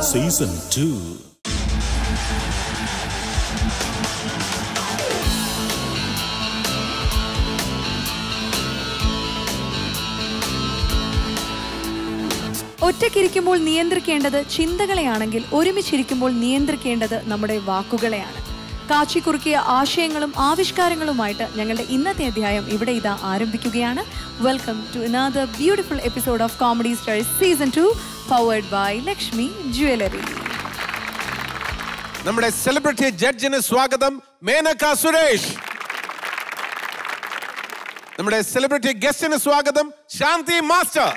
Season two ഒറ്റയ്ക്കിരിക്കുമ്പോൾ നിയന്ത്രിക്കേണ്ടത് ചിന്തകളെയാണെങ്കിൽ ഒരുമിച്ചിരിക്കുമ്പോൾ നിയന്ത്രിക്കേണ്ടത് നമ്മുടെ വാക്കുകളെയാണ് കാച്ചിക്കുറുക്കിയ ആശയങ്ങളും ആവിഷ്കാരങ്ങളുമായിട്ട് ഞങ്ങളുടെ ഇന്നത്തെ അധ്യായം ഇവിടെ ഇതാ ആരംഭിക്കുകയാണ് welcome to another beautiful episode of comedy stars season two powered by Lakshmi jewellery നമ്മുടെ സെലിബ്രിറ്റി ജഡ്ജിന് സ്വാഗതം മേനക സുരേഷ് നമ്മുടെ സെലിബ്രിറ്റി ഗസ്റ്റിന് സ്വാഗതം ശാന്തി മാസ്റ്റർ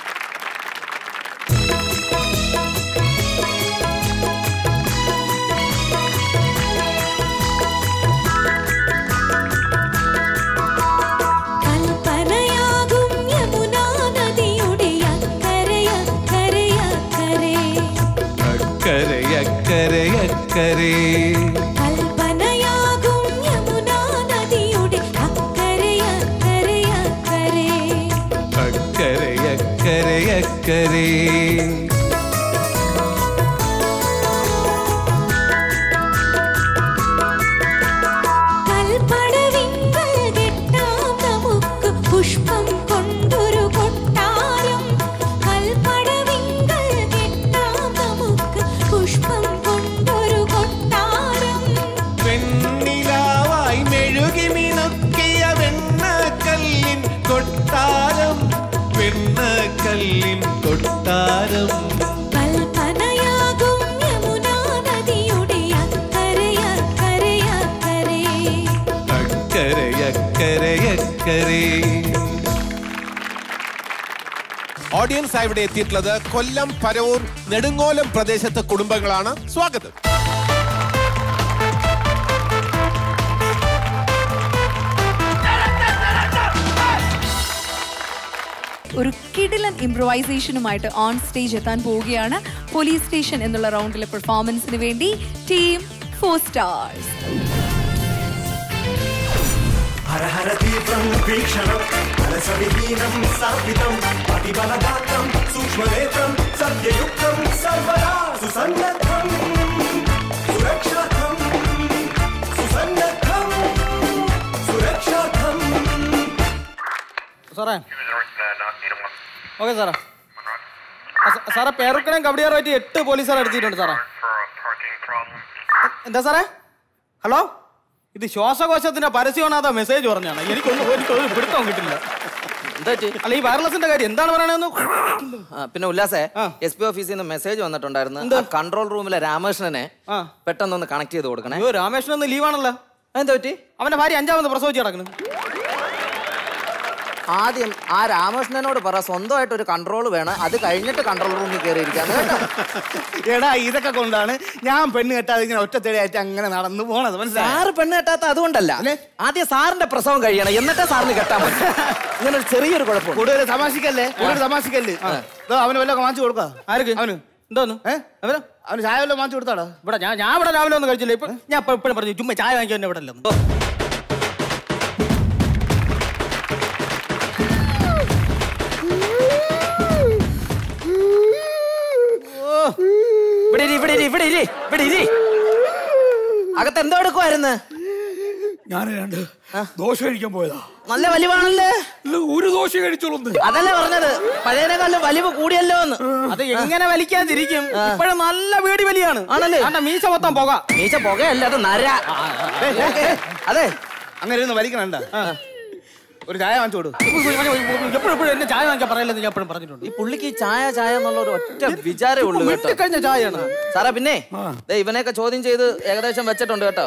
കൽപ്പനയാകും യമുനാ നദിയുടെ അക്കരയക്കരയക്കരെ അക്കരയക്കരയക്കരേ കൽപ്പനയാകും യമുനാ നദിയുടെ അക്കരയക്കരയക്കരെ അക്കരയക്കരയക്കരേ കൽപ്പടവിങ്കൽ കെട്ടാം നമുക്ക് പുഷ്പം കൊണ്ടൊരു കൊട്ടാരം കൽപ്പടവിങ്കൽ കെട്ടാം നമുക്ക് പുഷ്പം കൊണ്ടൊരു കൊട്ടാരം വെണ്ണിലാവായി മെഴുകി മിനുക്കിയ വെണ്ണക്കല്ലിൻ കൊട്ടാരം വെണ്ണക്കല്ലിൻ കൊട്ടാരം കൽപ്പനയാകും യമുനാ നദിയുടെ അക്കരയക്കരയക്കരെ അക്കരയക്കരയക്കരേ ഓഡിയൻസ് ആയി ഇവിടെ എത്തിയിട്ടുള്ളത് കൊല്ലം പരവൂർ നെടുങ്ങോലം പ്രദേശത്തെ കുടുംബങ്ങളാണ് സ്വാഗതം ഒരു കിടിലൻ ഇംപ്രവൈസേഷനുമായിട്ട് ഓൺ സ്റ്റേജ് എത്താൻ പോവുകയാണ് പോലീസ് സ്റ്റേഷൻ എന്നുള്ള റൗണ്ടിലെ പെർഫോമൻസിന് വേണ്ടി team four stars Hara Hara തീവ്രം വീക്ഷണം മനസവിഹീനം സ്ഥാപിതം അതിബലദാത്തം സൂക്ഷ്മനേത്രം സത്യയുക്തം സർവദാ സുസന്നദ്ധം സുരക്ഷാർത്ഥം സുസന്നദ്ധം സുരക്ഷാർത്ഥം സാറേ ഓക്കെ സാറേ ആ, സ- സാറേ പേറുക്കണയും കബഡിയാറുമായിട്ട് എട്ട് പോലീസുകാർ അടിച്ചിട്ടുണ്ട് സാറേ എന്താ സാറേ ഹലോ ഇത് ശ്വാസകോശത്തിന്റെ പരസ്യമാണ് അതാ മെസ്സേജ് പറഞ്ഞാണ് എനിക്കൊന്നും എനിക്കൊരു പിടുത്തം കിട്ടില്ല എന്താ പറ്റി? അല്ല ഈ വയർലെസിന്റെ കാര്യം എന്താണ് പറയണെന്ന് ആ, പിന്നെ ഉല്ലാസേ ആ. എസ് പി ഓഫീസിൽ നിന്ന് മെസ്സേജ് വന്നിട്ടുണ്ടായിരുന്നു എന്ത്? ആ കൺട്രോൾ റൂമിലെ രാമകൃഷ്ണനെ ആ. പെട്ടെന്നൊന്ന് കണക്ട് ചെയ്ത് കൊടുക്കണേ അയ്യോ രാമേശ്വരൻ ഒന്ന് ലീവാണല്ലോ എന്താ പറ്റി അവന്റെ ഭാര്യ അഞ്ചാമത് പ്രസവിച്ച് കിടക്കുന്നു ആദ്യം ആ രാമകൃഷ്ണനോട് പറ സ്വന്തമായിട്ട് ഒരു കൺട്രോൾ വേണം അത് കഴിഞ്ഞിട്ട് കൺട്രോൾ റൂമിൽ കയറിയിരിക്കാന്ന് കേട്ടോ എടാ ഇതൊക്കെ കൊണ്ടാണ് ഞാൻ പെണ്ണ് കെട്ടാതെ ഇങ്ങനെ ഒറ്റത്തേടിയായിട്ട് അങ്ങനെ നടന്നു പോണത് മനസ്സിലായോ സാറ് പെണ്ണ് കെട്ടാത്ത അതുകൊണ്ടല്ല അല്ലേ? ആദ്യം സാറിന്റെ പ്രസവം കഴിയണം എന്നിട്ടേ സാറിന് കെട്ടാൻ പറ്റും ഇങ്ങനെ ഒരു ചെറിയൊരു കുഴപ്പമുണ്ട് കൂടുതൽ തമാശിക്കല്ലേ കൂടുതൽ തമാശിക്കല്ലേ ദോ, അവന് വല്ലതും വാങ്ങിച്ചു കൊടുക്ക ആർക്ക് അവന് എന്തോന്നു ഏ? അവന് അവന് ചായ വല്ലതും വാങ്ങിച്ചു കൊടുത്താടാ ഇവിടെ ഞാൻ ഞാൻ ഇവിടെ രാവിലെ ഒന്നും കഴിച്ചില്ല ഇപ്പൊ ഞാൻ ഇപ്പൊ ഇപ്പഴും പറഞ്ഞു ചുമ്മാ ചായ വാങ്ങിക്കാൻ ഇവിടെ അല്ലെന്ന് ഇവിടെ ഇരി, ഇവിടെ ഇരി, ഇവിടെ ഇരി, ഇവിടെ ഇരി. അകത്ത് എന്തോ എടുക്കുമായിരുന്നു ഞാൻ രണ്ട് ദോശ കഴിക്കാൻ പോയതാ നല്ല വലിവാണല്ലേ ഇല്ല, ഒരു ദോശ കഴിച്ചോളൂ അതല്ലേ പറഞ്ഞത് പഴയതിനെക്കാളും വലിവ് കൂടിയല്ലോ എന്ന് അത് എങ്ങനെ വലിക്കാതിരിക്കും ഇപ്പോഴും നല്ല വീടി വലിയാണ് ആണല്ലേ? അന്റെ മീശ മൊത്തം പോക മീശ പുകയല്ല അത് നര അതെ അങ്ങനെ ഇരുന്ന് വലിക്കണണ്ട ഒരു ചായ വാങ്ങിച്ചു കൊടു എപ്പോഴും എപ്പോഴും എന്നെ ചായ വാങ്ങിക്കാൻ പറയല്ലെന്ന് ഞാൻ എപ്പോഴും പറഞ്ഞിട്ടുണ്ട് ഈ പുള്ളിക്ക് ഈ ചായ ചായ എന്നുള്ള ഒരു ഒറ്റ വിചാരേ ഉള്ളൂ കേട്ടോ കഴിഞ്ഞ ചായയാണ് സാറേ പിന്നെ ദേ ഇവനെയൊക്കെ ചോദ്യം ചെയ്ത് ഏകദേശം വെച്ചിട്ടുണ്ട് കേട്ടോ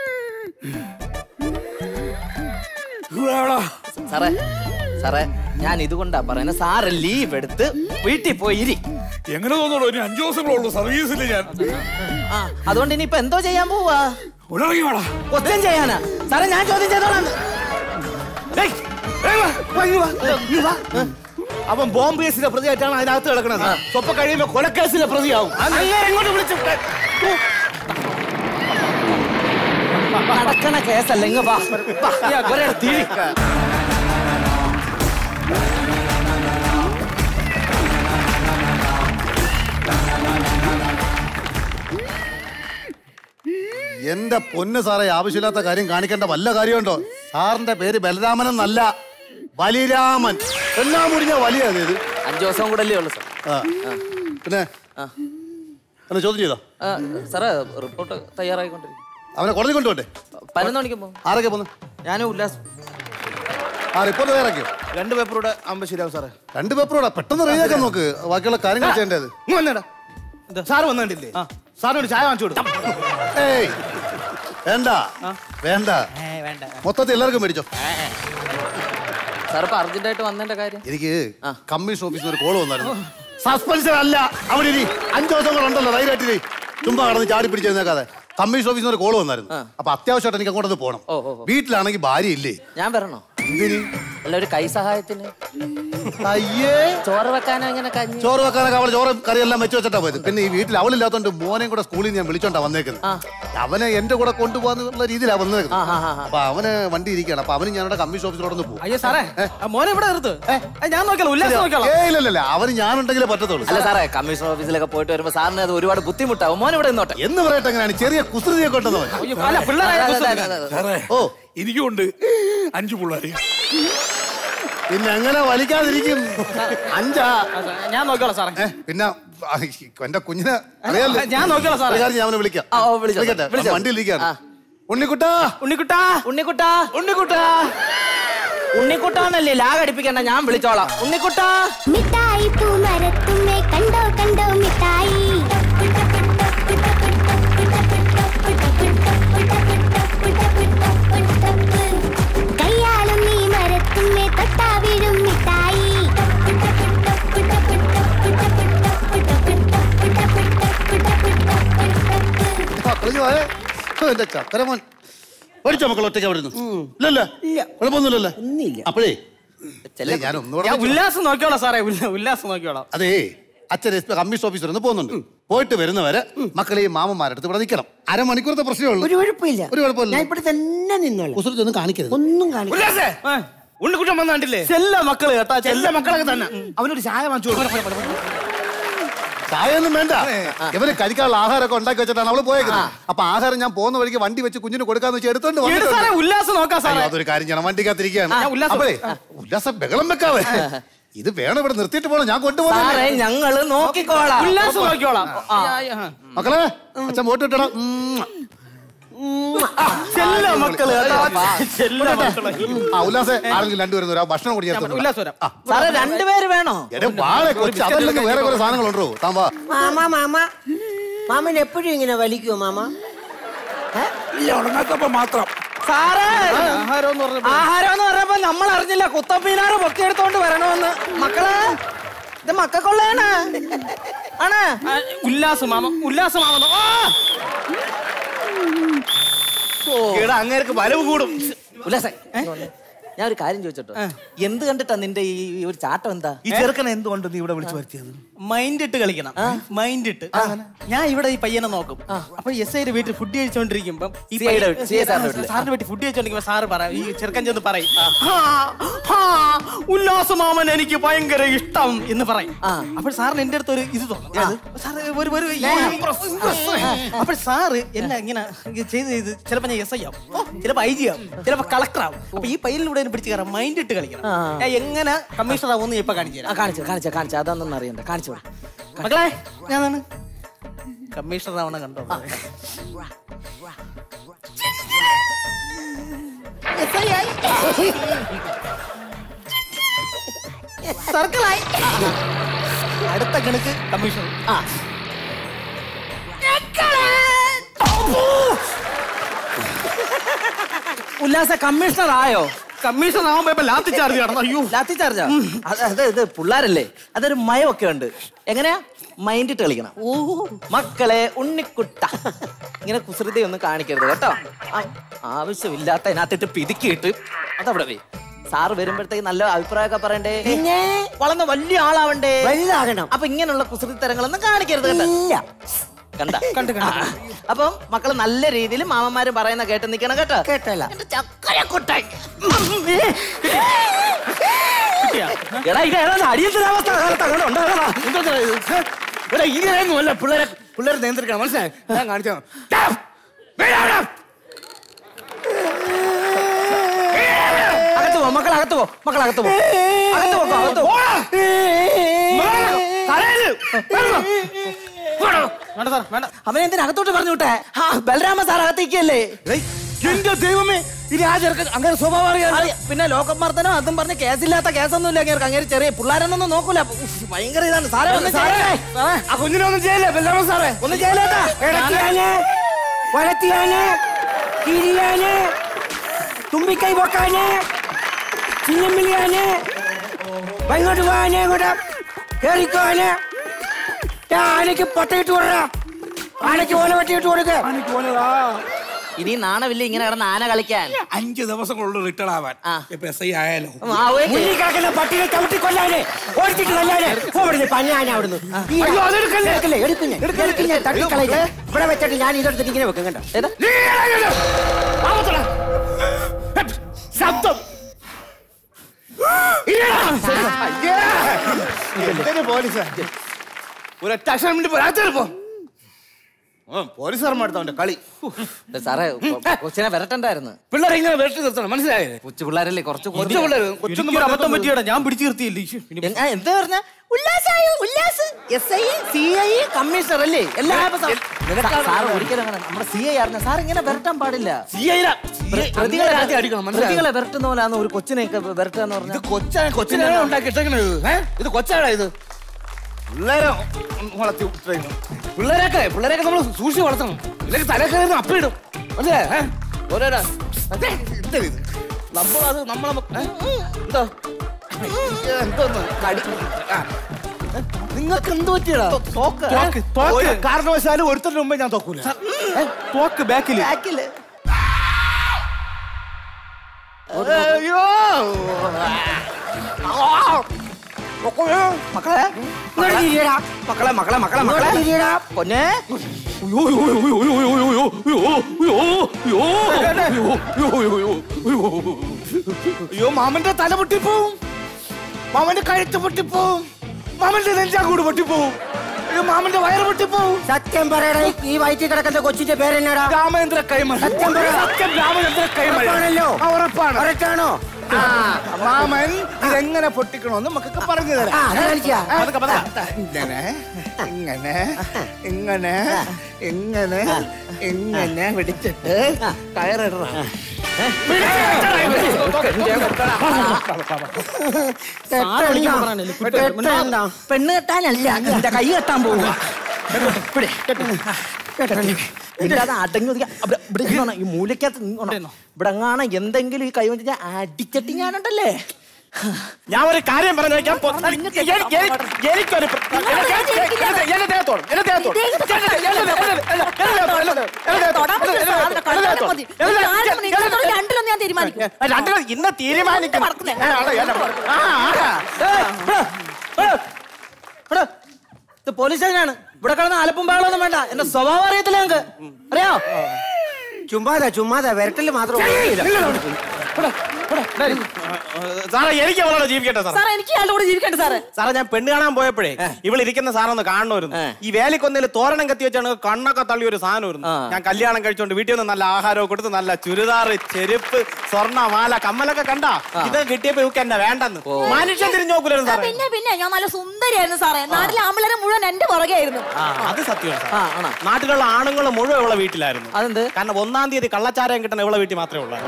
സാറേ സാറേ ഞാൻ ഇതുകൊണ്ടാ പറയുന്നത് സാറ് ലീവ് എടുത്ത് വീട്ടിൽ പോയി ഇരി എങ്ങനെ തോന്നുള്ളൂ ഇനി അഞ്ചു ദിവസങ്ങളുള്ളൂ സർവീസിൽ ഞാൻ ആ അതുകൊണ്ട് ഇനിയിപ്പോ എന്തോ ചെയ്യാൻ പോവാ ഉടങ്ങി വേടാ ക്വസ്റ്റ്യൻ ചെയ്യാനാ സാറേ ഞാൻ ചോദ്യം ചെയ്തോളാം ഏയ്, ഏയ് വാ, വാ, ഇങ്ങ് വാ, ഇങ്ങ് വാ. അവൻ ബോംബ് കേസിലെ പ്രതിയായിട്ടാണ് അതിനകത്ത് കിടക്കുന്നത് സ്വപ്പം കഴിയുമ്പോ കൊലക്കേസിലെ പ്രതിയാവും അങ്ങനെ ഇങ്ങോട്ട് വിളിച്ചു നടക്കണ കേസല്ല ഇങ്ങ വാ വാ, ഒരേ തിരി എന്റെ പൊന്ന് സാറേ ആവശ്യമില്ലാത്ത കാര്യം കാണിക്കേണ്ട വല്ല കാര്യമുണ്ടോ സാറിന്റെ പേര് ബലരാമൻ എന്നല്ല ബലിരാമൻ എല്ലാം മുടിഞ്ഞ വലിയ ഇത് അഞ്ചു ദിവസം കൂടെ അല്ലേ ഉള്ളു സാർ ആ. പിന്നെ എന്നെ ചോദ്യം ചെയ്തോ ആ, സാറേ റിപ്പോർട്ട് തയ്യാറായിക്കൊണ്ടിരിക്കും അവനെ കോടതി കൊണ്ടുപോട്ടെ പതിനൊന്ന് മണിക്ക് പോകും ആരൊക്കെ പോന്നു ഞാനും ഉല്ലാസ് ആ റിപ്പോർട്ട് തയ്യാറാക്കിയോ രണ്ട് പേപ്പറൂടെ ആകുമ്പോ ശരിയാവും സാറേ രണ്ട് പേപ്പറോടെ പെട്ടെന്ന് റെഡിയാക്കാൻ നോക്ക് ബാക്കിയുള്ള കാര്യങ്ങൾ ചെയ്യേണ്ടത് ഇങ്ങ് വന്നേടാ സാറ് വന്നിട്ടില്ലേ സാറിനോട് ചായ വാങ്ങിച്ചു കൊടുക്കും ഏയ് വേണ്ട വേണ്ട വേണ്ട മൊത്തത്തിൽ എല്ലാവർക്കും മേടിച്ചോ സാർ ഇപ്പൊ അർജന്റായിട്ട് വന്നതിന്റെ കാര്യം എനിക്ക് കമ്മീഷൻ ഓഫീസിൽ ഒരു കോൾ വന്നായിരുന്നു സസ്പെൻഷൻ അല്ല അവിടെ ഇരി അഞ്ചു ദിവസം കൂടെ ഉണ്ടല്ലോ ധൈര്യമായിട്ട് ചുമ്മാ കടന്ന് ചാടി പിടിച്ചെഴുന്നേക്കാതെ കമ്മീഷൻ ഓഫീസിൽ ഒരു കോൾ വന്നായിരുന്നു അപ്പൊ അത്യാവശ്യമായിട്ട് എനിക്ക് അങ്ങോട്ട് പോകണം ഓ, ഓ, ഓ. വീട്ടിലാണെങ്കിൽ ഭാര്യ ഇല്ലേ ഞാൻ വരണോ എന്തിന് അല്ല ഒരു കൈ സഹായത്തിന് അയ്യേ ചോറ് വെക്കാനോ ഇങ്ങനെ കഞ്ഞി ചോറ് വെക്കാനൊക്കെ അവൾ ചോറ് കറിയെല്ലാം വെച്ച് വെച്ചിട്ടാ പോയത് പിന്നെ ഈ വീട്ടിൽ അവളില്ലാത്തോണ്ട് മോനെയും കൂടെ സ്കൂളിൽ നിന്ന് ഞാൻ വിളിച്ചോണ്ടാ വന്നേക്കുന്നത് അവനെ എന്റെ കൂടെ കൊണ്ടുപോകാന്നുള്ള രീതിയിലാണ് വന്നേക്കുന്നത് അപ്പൊ അവന് വണ്ടി ഇരിക്കുകയാണ് അപ്പൊ അവന് ഞാനിവിടെ കമ്മീഷൻ ഓഫീസിലോടൊന്ന് പോകും അയ്യോ സാറേ ആ മോനെ ഇവിടെ നിർത്ത് ഏ, ഞാൻ നോക്കിയാലോ ഉല്ലാസം നോക്കിയാലോ ഏയ് ഇല്ലല്ല അവന് ഞാനുണ്ടെങ്കിലേ പറ്റത്തുള്ളൂ അല്ല സാറേ കമ്മീഷൻ ഓഫീസിലൊക്കെ പോയിട്ട് വരുമ്പോ സാറിന് അത് ഒരുപാട് ബുദ്ധിമുട്ടാവും മോൻ ഇവിടെ നിന്നോട്ടെ എന്ന് പറയട്ടെ എങ്ങനെയാണ് ചെറിയ കുസൃതിയൊക്കെ ഉണ്ടെന്നവൻ അയ്യോ, അല്ല പിള്ളേരെ അതെ, അതെ, അതെ, അതെ. സാറേ ഓ എനിക്കുണ്ട് അഞ്ചു പിള്ളേര് പിന്നെ എങ്ങനെ വലിക്കാതിരിക്കും അഞ്ചാ ഞാൻ നോക്കിയോളാം സാറേ ഏ, പിന്നെ ആ, എന്റെ കുഞ്ഞിനെ അറിയാലോ ഞാൻ നോക്കിയോളാം സാറേ ഒരു കാര്യം ഞാൻ അവനെ വിളിക്കാം ആ, ഓ, വിളിച്ചോ, വിളിക്കട്ടെ വിളിച്ചോ. വണ്ടിയിലിരിക്കാണ് ആ. ഉണ്ണിക്കുട്ടാ ഉണ്ണിക്കുട്ടാ ഉണ്ണിക്കുട്ടാ ഉണ്ണിക്കുട്ടാ ഉണ്ണിക്കുട്ടാന്നല്ലേ ലാഗ് അടിപ്പിക്കണ്ട ഞാൻ വിളിച്ചോളാം ഉണ്ണിക്കുട്ടാ മിഠായി പൂമരത്തുമ്മേ കണ്ടോ കണ്ടോ മിഠായി കയ്യാലും നീ മരത്തുമ്മേ തൊട്ടാ വീഴും മിഠായി മക്കള് പോയേ ഓ, എന്റെ ചക്കരമോൻ പഠിച്ചോ മക്കൾ ഒറ്റയ്ക്ക് അവിടെ ഇരുന്നു ഇല്ലല്ലേ കുഴപ്പമൊന്നുമില്ലല്ലേ അപ്പോഴേ അല്ലേ, ഞാൻ ഒന്നുകൂടെ ഞാൻ വിളിച്ചു. ഉല്ലാസം നോക്കിയോളാം സാറേ ഉല്ല- ഉല്ലാസം നോക്കിയോളാം അതേ അച്ഛൻ എസ് പി കമ്മീഷൻ ഓഫീസർ ഒന്ന് പോകുന്നുണ്ട് പോയിട്ട് വരുന്നവരെ മക്കളെ ഈ മാമന്മാരടുത്ത് ഇവിടെ നിൽക്കണം അരമണിക്കൂറത്തെ പ്രശ്നമേ ഉള്ളൂ ഒരു കുഴപ്പമില്ല ഒരു കുഴപ്പമില്ല. ഞാൻ ഇവിടെ തന്നെ നിന്നോളാം കുസൃതി ഒന്നും കാണിക്കരുത് ഒന്നും കാണില്ല ഉല്ലാസേ ഉണ്ണിക്കുട്ടൻ വന്ന കണ്ടില്ലേ ചെല്ല മക്കള് കേട്ടാ ചെല്ല എല്ലാ മക്കളൊക്കെ തന്നെ അവനൊരു ചായ വാങ്ങിച്ചു കൊടുക്കും ചായ ഒന്നും വേണ്ട ഇവന് കഴിക്കാനുള്ള ആഹാരമൊക്കെ ഉണ്ടാക്കി വെച്ചിട്ടാണ് അവള് പോയേക്കുന്നത് അപ്പൊ ആഹാരം ഞാൻ പോകുന്ന വഴിക്ക് വണ്ടി വെച്ച് കുഞ്ഞിന് കൊടുക്കാന്ന് വെച്ച് എടുത്തോണ്ട് ഈട് സാറേ വന്നിട്ടുണ്ട്. ഉല്ലാസം നോക്കാം സാറേ അയ്യോ, അതൊരു കാര്യം ചെയ്യണം വണ്ടിക്കകത്തിരിക്കുകയാണ് ആ, ഉല്ലാസം. അപ്പോഴേ ഉല്ലാസം ബഹളം വെക്കാവേ ഇത് വേണം ഇവിടെ നിർത്തിയിട്ട് പോണം ഞാൻ സാറേ കൊണ്ടുപോകുന്ന ഞങ്ങള് നോക്കിക്കോളാം ഉല്ലാസം നോക്കിയോളാം ആ, ആ. മക്കളെ അച്ഛൻ വോട്ട് ഇട്ടണം ചെല്ല മക്കള് കേട്ടോ ചെല്ല മക്കള് ആ ഉല്ലാസെ ആരെങ്കിലും രണ്ടുപേരും വരാം ഭക്ഷണം കൂടി ചേർത്ത് കൊണ്ടുവാ. ഉല്ലാസം വരാം സാറേ രണ്ടുപേര് വേണോ എടേ വാളെ കൊച്ചു അതല്ലെങ്കിൽ വേറെ കുറെ സാധനങ്ങളുണ്ടോ താൻ വാ മാമ മാമ മാമൻ എപ്പോഴും ഇങ്ങനെ വലിക്കുമോ മാമ ഇല്ല ഉണങ്ങാത്തപ്പോ മാത്രം സാറേ ആഹാരം എന്ന് പറഞ്ഞപ്പോ ആഹാരം എന്ന് പറഞ്ഞപ്പോ നമ്മൾ അറിഞ്ഞില്ല കുത്തപ്പീനാറ് പൊക്കിയെടുത്തോണ്ട് വരണമെന്ന് മക്കളെ ഇത് മക്കൾക്കുള്ളതാണ് ആണ് ആ, ഉല്ലാസം മാമ ഉല്ലാസം മാമ ആ! എടാ അങ്ങേർക്ക് വരവ് കൂടും ഉല്ലാസേ ഞാൻ ഒരു കാര്യം ചോദിച്ചോട്ടോ എന്ത് കണ്ടിട്ടാ നിന്റെ ഈ ഈ ഒരു ചാട്ടം എന്താ ഈ ചെറുക്കനെ എന്തുകൊണ്ട് നീ ഇവിടെ വിളിച്ചു വരുത്തിയത് മൈൻഡ് ഇട്ട് കളിക്കണം മൈൻഡ് ഇട്ട് ഞാൻ ഇവിടെ ഈ പയ്യനെ നോക്കും അപ്പൊ എസ് ഐയുടെ വീട്ടിൽ ഫുഡ് കഴിച്ചോണ്ടിരിക്കുമ്പോ ഈ CI യുടെ വീട്ടിൽ, CI സാറിന്റെ വീട്ടിൽ. സാറിന്റെ വീട്ടിൽ ഫുഡ് കഴിച്ചോണ്ടിരിക്കുമ്പോ സാറ് പറയും ഈ ചെറുക്കൻ ചെന്ന് പറയും "ഹാ, ഹാ, ഉല്ലാസമാമൻ എനിക്ക് ഭയങ്കര ഇഷ്ടം എന്ന് പറയും അപ്പോൾ സാറിന് എന്റെ അടുത്ത് ഒരു ഇത് തോന്നും സാറ് ഒരു ഒരു അപ്പോൾ സാറ് എന്നെ ഇങ്ങനെ ചെയ്ത് ചെയ്ത് ചിലപ്പോ ഞാൻ എസ് ഐ ആവും ചിലപ്പോ ഐ ജി ആവും ചിലപ്പോ കളക്ടർ ആവും അപ്പൊ ഈ പയ്യനിലൂടെ പിടിച്ച് കയറാം മൈൻഡ് ഇട്ട് കളിക്കണം ഞാൻ എങ്ങനെ കമ്മീഷണർ ആവുമെന്ന് ഞാൻ ഇപ്പൊ കാണിച്ചു ആ തരാം കാണിച്ചു കാണിച്ച കാണിച്ച അതൊന്നും അറിയണ്ട കാണിച്ചു വിട്. മക്കളെ ഞാനാണ് കമ്മീഷണർ ആവണ കണ്ടോ സർക്കിളായി അടുത്ത കണക്ക് കമ്മീഷണർ ആ ഉല്ലാസ കമ്മീഷണർ ആയോ കമ്മീഷണർ ആവുമ്പോ ഇപ്പൊ ലാത്തി ചാർജ് കടന്നു അയ്യോ ലാത്തി ചാർജാ അത് അത് ഇത് പിള്ളേരല്ലേ അതൊരു മയമൊക്കെ ഉണ്ട് എങ്ങനെയാ മൈൻഡ് ഇട്ട് കളിക്കണം ഓ മക്കളെ ഉണ്ണിക്കുട്ട ഇങ്ങനെ കുസൃതി ഒന്നും കാണിക്കരുത് കേട്ടോ ആ, ആവശ്യമില്ലാത്ത അതിനകത്തിട്ട് പിതുക്കിയിട്ട് അതവിടെ പോയി സാറ് വരുമ്പോഴത്തേക്ക് നല്ല അഭിപ്രായമൊക്കെ പറയണ്ടേ പിന്നെ വളർന്ന വലിയ ആളാവണ്ടേ വലുതാകണം അപ്പൊ ഇങ്ങനെയുള്ള കുസൃതി തരങ്ങളൊന്നും കാണിക്കരുത് കേട്ടോ ഇല്ല കണ്ട കണ്ട് കണ്ട അപ്പം മക്കള് നല്ല രീതിയിൽ മാമന്മാര് പറയുന്ന കേട്ട് നിക്കണം കേട്ടോ കേട്ടല്ല എന്റെ ചക്കരക്കുട്ടൻ. എടാ ഇത് ഏതാണ്ട് അടിയന്തരാവസ്ഥ കാലത്ത് അങ്ങനെ ഉണ്ടാകണ ഇവിടെ ഇങ്ങനെയൊന്നുമല്ല പിള്ളേരെ പിള്ളേരെ നിയന്ത്രിക്കണം മനസ്സിലായി ഞാൻ കാണിച്ചു അകത്ത് പോ മക്കൾ അകത്ത് പോ മക്കൾ അകത്ത് പോ അകത്ത് പോ അകത്ത് പോ വേണ്ട സാർ വേണ്ട അവനെ എന്തിനാ അകത്തോട്ട് പറഞ്ഞു വിട്ടെ ആ ബലരാമ സാർ അകത്തേക്കല്ലേ എന്റെ ദൈവമേ ഇനി ആ ചെറുക്കൻ അങ്ങനെ സ്വഭാവം അറിയാം അറിയാം. പിന്നെ ലോകമർദ്ദനം അതും പറഞ്ഞ് കേസില്ലാത്ത കേസൊന്നുമില്ല അങ്ങനെ അങ്ങനെ ചെറിയ പിള്ളേരൊന്നും നോക്കൂല ഉഫ്, ഭയങ്കര ഇതാണ് സാറേ ഒന്നും ചെയ്യല്ലേ? ആ കുഞ്ഞിനെ ഒന്നും ചെയ്യല്ലേ ബലരാമ സാറേ ഒന്നും ചെയ്യലേട്ടാ ഇടത്തിയാന് വലത്തിയാന് കിരിയാന് തുമ്പിക്കൈ പൊക്കാന് ചിന്നമ്മിളിയാന് ഇങ്ങോട്ട് പോകാന് ഇങ്ങോട്ട് കേറിക്കോന് ദാ ആനയ്ക്ക് പൊട്ടയിട്ട് കൊടുക്ക ആനയ്ക്ക് ഓല വെട്ടിയിട്ട് കൊടുക്ക എനിക്ക് പോലെതാ ഇനി നാണമില്ല ഇങ്ങനെ കിടന്ന് ആന കളിക്കാൻ അഞ്ച് ദിവസം കൊണ്ട് റിട്ടേൺ ആവാൻ ആ. ഇപ്പൊ എസ് ഐ ആയാലോ മുന്നിൽ കിടക്കുന്ന പട്ടിയെ ചവിട്ടി കൊല്ലാന് ഓടിച്ചിട്ട് കൊല്ലാന് പോവിടുന്ന് പഞ്ഞാന അവിടുന്ന് ഈ- എടുക്കല്ലേ എടുക്കുന്നേ എടുക്കുന്നേ തട്ടിക്കളയില്ലേ ഇവിടെ വെച്ചിട്ട് ഞാൻ ഇതെടുത്തിട്ട് ഇങ്ങനെ വെക്കും കണ്ടോ ഏതാ? ശബ്ദം എന്തിനു പോലീസ് ഒരൊറ്റ അക്ഷരം വേണ്ടി പോരാത്തോ പോ പോലീസുകാരന്മാർ അവന്റെ കളി ഇത് സാറേ കൊ- കൊച്ചിനെ വരട്ടണ്ടായിരുന്നു പിള്ളേരെ ഇങ്ങനെ വിരട്ടി നിർത്തണം മനസ്സിലായേ കൊച്ചു പിള്ളേരല്ലേ കുറച്ച് കൊച്ചു പിള്ളേര് കൊച്ചൊന്നും എനിക്കൊരു അബദ്ധം പറ്റിയടാ ഞാൻ പിടിച്ചു നിർത്തിയില്ലേ ഇശ്ശ്. എ- ആ, എന്താ പറഞ്ഞ ഉല്ലാസായി Ullas S I C I commissioner അല്ലേ എല്ലാ സാർ ഒരിക്കലും അങ്ങനെ നമ്മുടെ സി ഐ അറിഞ്ഞ സാർ ഇങ്ങനെ വരട്ടാൻ പാടില്ല പ്ര- പ്രതികളെ അടിക്കണം മനസ്സിലായോ പ്രതികളെ വരട്ടുന്ന പോലാണ് ഒരു കൊച്ചിനെയൊക്കെ വരട്ടുക എന്ന് ഇത് പറഞ്ഞാൽ കൊച്ചാണ് കൊച്ചിനെ ഉണ്ടാക്കി ഇട്ടേക്കണത് ഏ? ഇത് കൊച്ചാടാ ഇത് പിള്ളേരെ വളർത്തി ഇട്ടേക്കണം. പിള്ളേരൊക്കെ പിള്ളേരൊക്കെ നമ്മൾ സൂക്ഷിച്ച് വളർത്തണം ഇല്ലെങ്കിൽ തല കയറുന്ന അപ്പിടും മനസ്സിലായേ ഏ? ഓരോരോ അതെ, ഇതാ ഇത്. നമ്മളത് നമ്മളെ മക്ക- ഏ? എന്തോ എന്തോന്ന് കടി ആ. നിങ്ങൾക്ക് എന്ത് പറ്റിയടാ തോക്ക് തോക്ക്, തോക്ക്. ഒരു കാരണവശാലും ഒരുത്തരുടെ മുമ്പേ ഞാൻ തോക്കൂല ഏ, തോക്ക് ബാക്കിൽ ബാക്കില് അയ്യോ മക്കളെ ഇങ്ങോട്ട് തിരിയടാ. മക്കളെ മക്കളെ മക്കളെ ഇങ്ങോട്ട് മക്കളെ തിരിയടാ. പൊന്നെ അയ്യോ മാമന്റെ തല പൊട്ടിപ്പോവും മാമന്റെ കഴുത്ത് പൊട്ടിപ്പോവും മാമന്റെ നെഞ്ചാക്കൂട് പൊട്ടിപ്പോവും അയ്യോ മാമന്റെ വയറ് പൊട്ടിപ്പോവും സത്യം പറയടാ ഈ- ഈ വയറ്റിൽ കിടക്കുന്ന കൊച്ചിന്റെ പേരെന്നാടാ രാമേന്ദ്ര കൈമൾ സത്യം പറ. സത്യം രാമചന്ദ്ര കൈമൾ ഉറപ്പാണല്ലോ? ആ, ഉറപ്പാണ് കറക്റ്റാണോ ആ, മാമൻ ഇതെങ്ങനെ പൊട്ടിക്കണമെന്ന് നമുക്കൊക്കെ പറഞ്ഞു ആ തരാം അത് കാണിക്കാ അതൊക്കെ പറ. ഇങ്ങനെ ഇങ്ങനെ ഇങ്ങനെ ഇങ്ങനെ ഇങ്ങനെ പിടിച്ചിട്ട് കയറിടണം കെട്ടണ്ട. പെണ്ണ് കെട്ടാനല്ല എന്റെ കൈ കെട്ടാൻ പോവുക ഇല്ലാതെ അടങ്ങി ഒതുങ്ങി അവിടെ- ഇവിടെ ഇരുന്നോണം. ഈ മൂലക്കകത്ത് നിന്നോണം. ഇവിടെ എങ്ങാണം എന്തെങ്കിലും ഈ കൈ വെച്ച് ഞാൻ അടിച്ചട്ടി ഞാനുണ്ടല്ലേ ഞാൻ ഒരു കാര്യം പറഞ്ഞേക്കാം പൊ- എനിക്ക് എനിക്ക് എനിക്കൊരു പ്ര- എന്റെ- എന്റെ- എന്റെ ദേഹത്തോട് എന്റെ ദേഹത്തോട് എന്റെ- എന്റെ- എന്റെ- എന്റെ- എന്റെ ദേഹത്തോട്, എന്റെ ദേഹത്തോട്, എന്റെ ദേഹത്തോട്, എന്റെ ദേഹത്തോട്, എന്റെ ദേഹത്തോട്, എന്റെ ദേഹത്തോട്, എന്റെ ദേഹത്തോട്. രണ്ടിലും ഞാൻ തീരുമാനിക്കും ആ, രണ്ടിനും ഇന്ന് തീരുമാനിക്കും ആ, അവിടെ, അവിടെ. ആ, ആ. ഏയ്, ഇവിടെ, ഇവിടെ, ഇവിടെ. ഇത് പോലീസ് സ്റ്റേഷനാണ് ഇവിടെ കിടന്ന് അലപ്പും ബഹളമൊന്നും വേണ്ട എന്റെ സ്വഭാവം അറിയത്തില്ല ഞങ്ങക്ക് അറിയോ ചുമ്മാതാ ചുമ്മാതാ വിരട്ടല് മാത്രം ഉപയോഗിക്കില്ല. സാറേ എനിക്ക് അവളോട് ജീവിക്കട്ടെ സാർ സാറേ എനിക്ക് ഇയാളുടെ കൂടെ ജീവിക്കണ്ട സാറേ സാറേ ഞാൻ പെണ്ണ് കാണാൻ പോയപ്പോഴേ ഇവൾ ഇരിക്കുന്ന സാധനം ഒന്ന് കാണണമായിരുന്നു ഏ. ഈ വേലിക്കൊന്നയിൽ തോരണം കത്തി വെച്ചാണ് കണ്ണൊക്കെ തള്ളി ഒരു സാധനമായിരുന്നു ആ. ഞാൻ കല്യാണം കഴിച്ചോണ്ട് വീട്ടിൽ നിന്ന് നല്ല ആഹാരമൊക്കെ കൊടുത്ത് നല്ല ചുരിദാറ് ചെരുപ്പ് സ്വർണ്ണ മാല കമ്മലൊക്കെ കണ്ടാ ഇത് കിട്ടിയപ്പോ ഇവക്ക് എന്നെ വേണ്ടെന്ന് മനുഷ്യൻ തിരിഞ്ഞു നോക്കൂലായിരുന്നു സാറേ പിന്നെ പിന്നെ ഞാൻ നല്ല സുന്ദരിയായിരുന്നു സാറേ നാട്ടിലെ ആമ്പിളരെ മുഴുവൻ എന്റെ പുറകെ ആയിരുന്നു ആ അത് സത്യമാണ് ആ സാർ. ആണോ നാട്ടിലുള്ള ആണുങ്ങൾ മുഴുവൻ ഇവളെ വീട്ടിലായിരുന്നു അതെന്ത് കാരണം ഒന്നാം തീയതി കള്ളച്ചാരം കിട്ടുന്ന ഇവളെ വീട്ടിൽ മാത്രമേ ഉള്ളൂ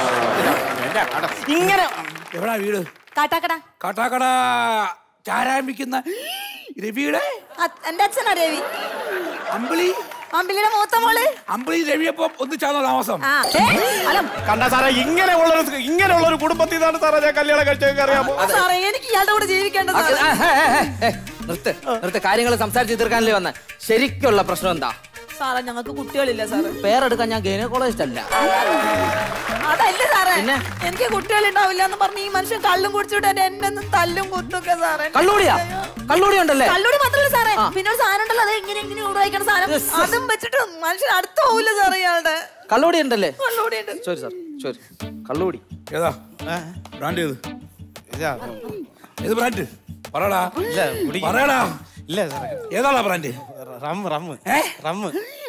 ഇങ്ങനെ എവിടാ വീട് കാട്ടാക്കട കാട്ടാക്കട ചാരാമ്പിക്കുന്ന രവിയുടെ അ- എന്റെ അച്ഛനാ രവി അമ്പിളി അമ്പിളിയുടെ മൂത്ത മോള് അമ്പിളി രവിയപ്പം ഒന്നിച്ചാണോ താമസം ആ ഏ, അല്ല കണ്ട സാറേ ഇങ്ങനെയുള്ള ഒരു ഇങ്ങനെയുള്ള ഒരു കുടുംബത്തിൽ നിന്നാണ് സാറേ ഞാൻ കല്യാണം കഴിച്ചതൊക്കെ അറിയാമോ സാറേ എനിക്ക് ഇയാളുടെ കൂടെ ജീവിക്കേണ്ടത് ആ, ആ, ആ, ആ, ആ, നിർത്ത് നിർത്ത് കാര്യങ്ങൾ സംസാരിച്ച് തീർക്കാനല്ലേ വന്ന ശരിക്കുള്ള പ്രശ്നം എന്താ സാറേ ഞങ്ങൾക്ക് കുട്ടികളില്ല സാറേ പേരെടുക്കാൻ ഞാൻ ഗൈനക്കോളജിസ്റ്റ് അല്ല അതല്ല സാറേ പിന്നെ? എനിക്ക് കുട്ടികളുണ്ടാവില്ല എന്ന് പറഞ്ഞ് ഈ മനുഷ്യൻ കള്ളും കുടിച്ചിട്ട് എന്നെ എന്നെ ഒന്ന് തല്ലും കുത്തൊക്കെ സാറേ കള്ളൂടിയാ കള്ളൂടി ഉണ്ടല്ലേ കള്ളൂടി മാത്രമല്ല സാറേ ആ. പിന്നെ ഒരു സാധനം ഉണ്ടല്ലോ അത് ഇങ്ങനെ ഇങ്ങനെ ഉപയോഗിക്കുന്ന സാധനം Yes, yes. അതും വെച്ചിട്ട് മനുഷ്യൻ അടുത്ത് പോവില്ല സാറേ ഇയാളുടെ കള്ളൂടി ഉണ്ടല്ലേ കള്ളൂടി ഉണ്ട് ശരി സാർ ശരി കള്ളൂടി ഏതാ ബ്രാൻഡ് ഏത് ഏത് ബ്രാൻഡ് പറയടാ ഇല്ല, കുടിക്ക- പറയടാ ഇല്ല സാറേ ഏതാടാ ബ്രാൻഡ് റമ്മ് റമ്മ് ഏ? റമ്മ്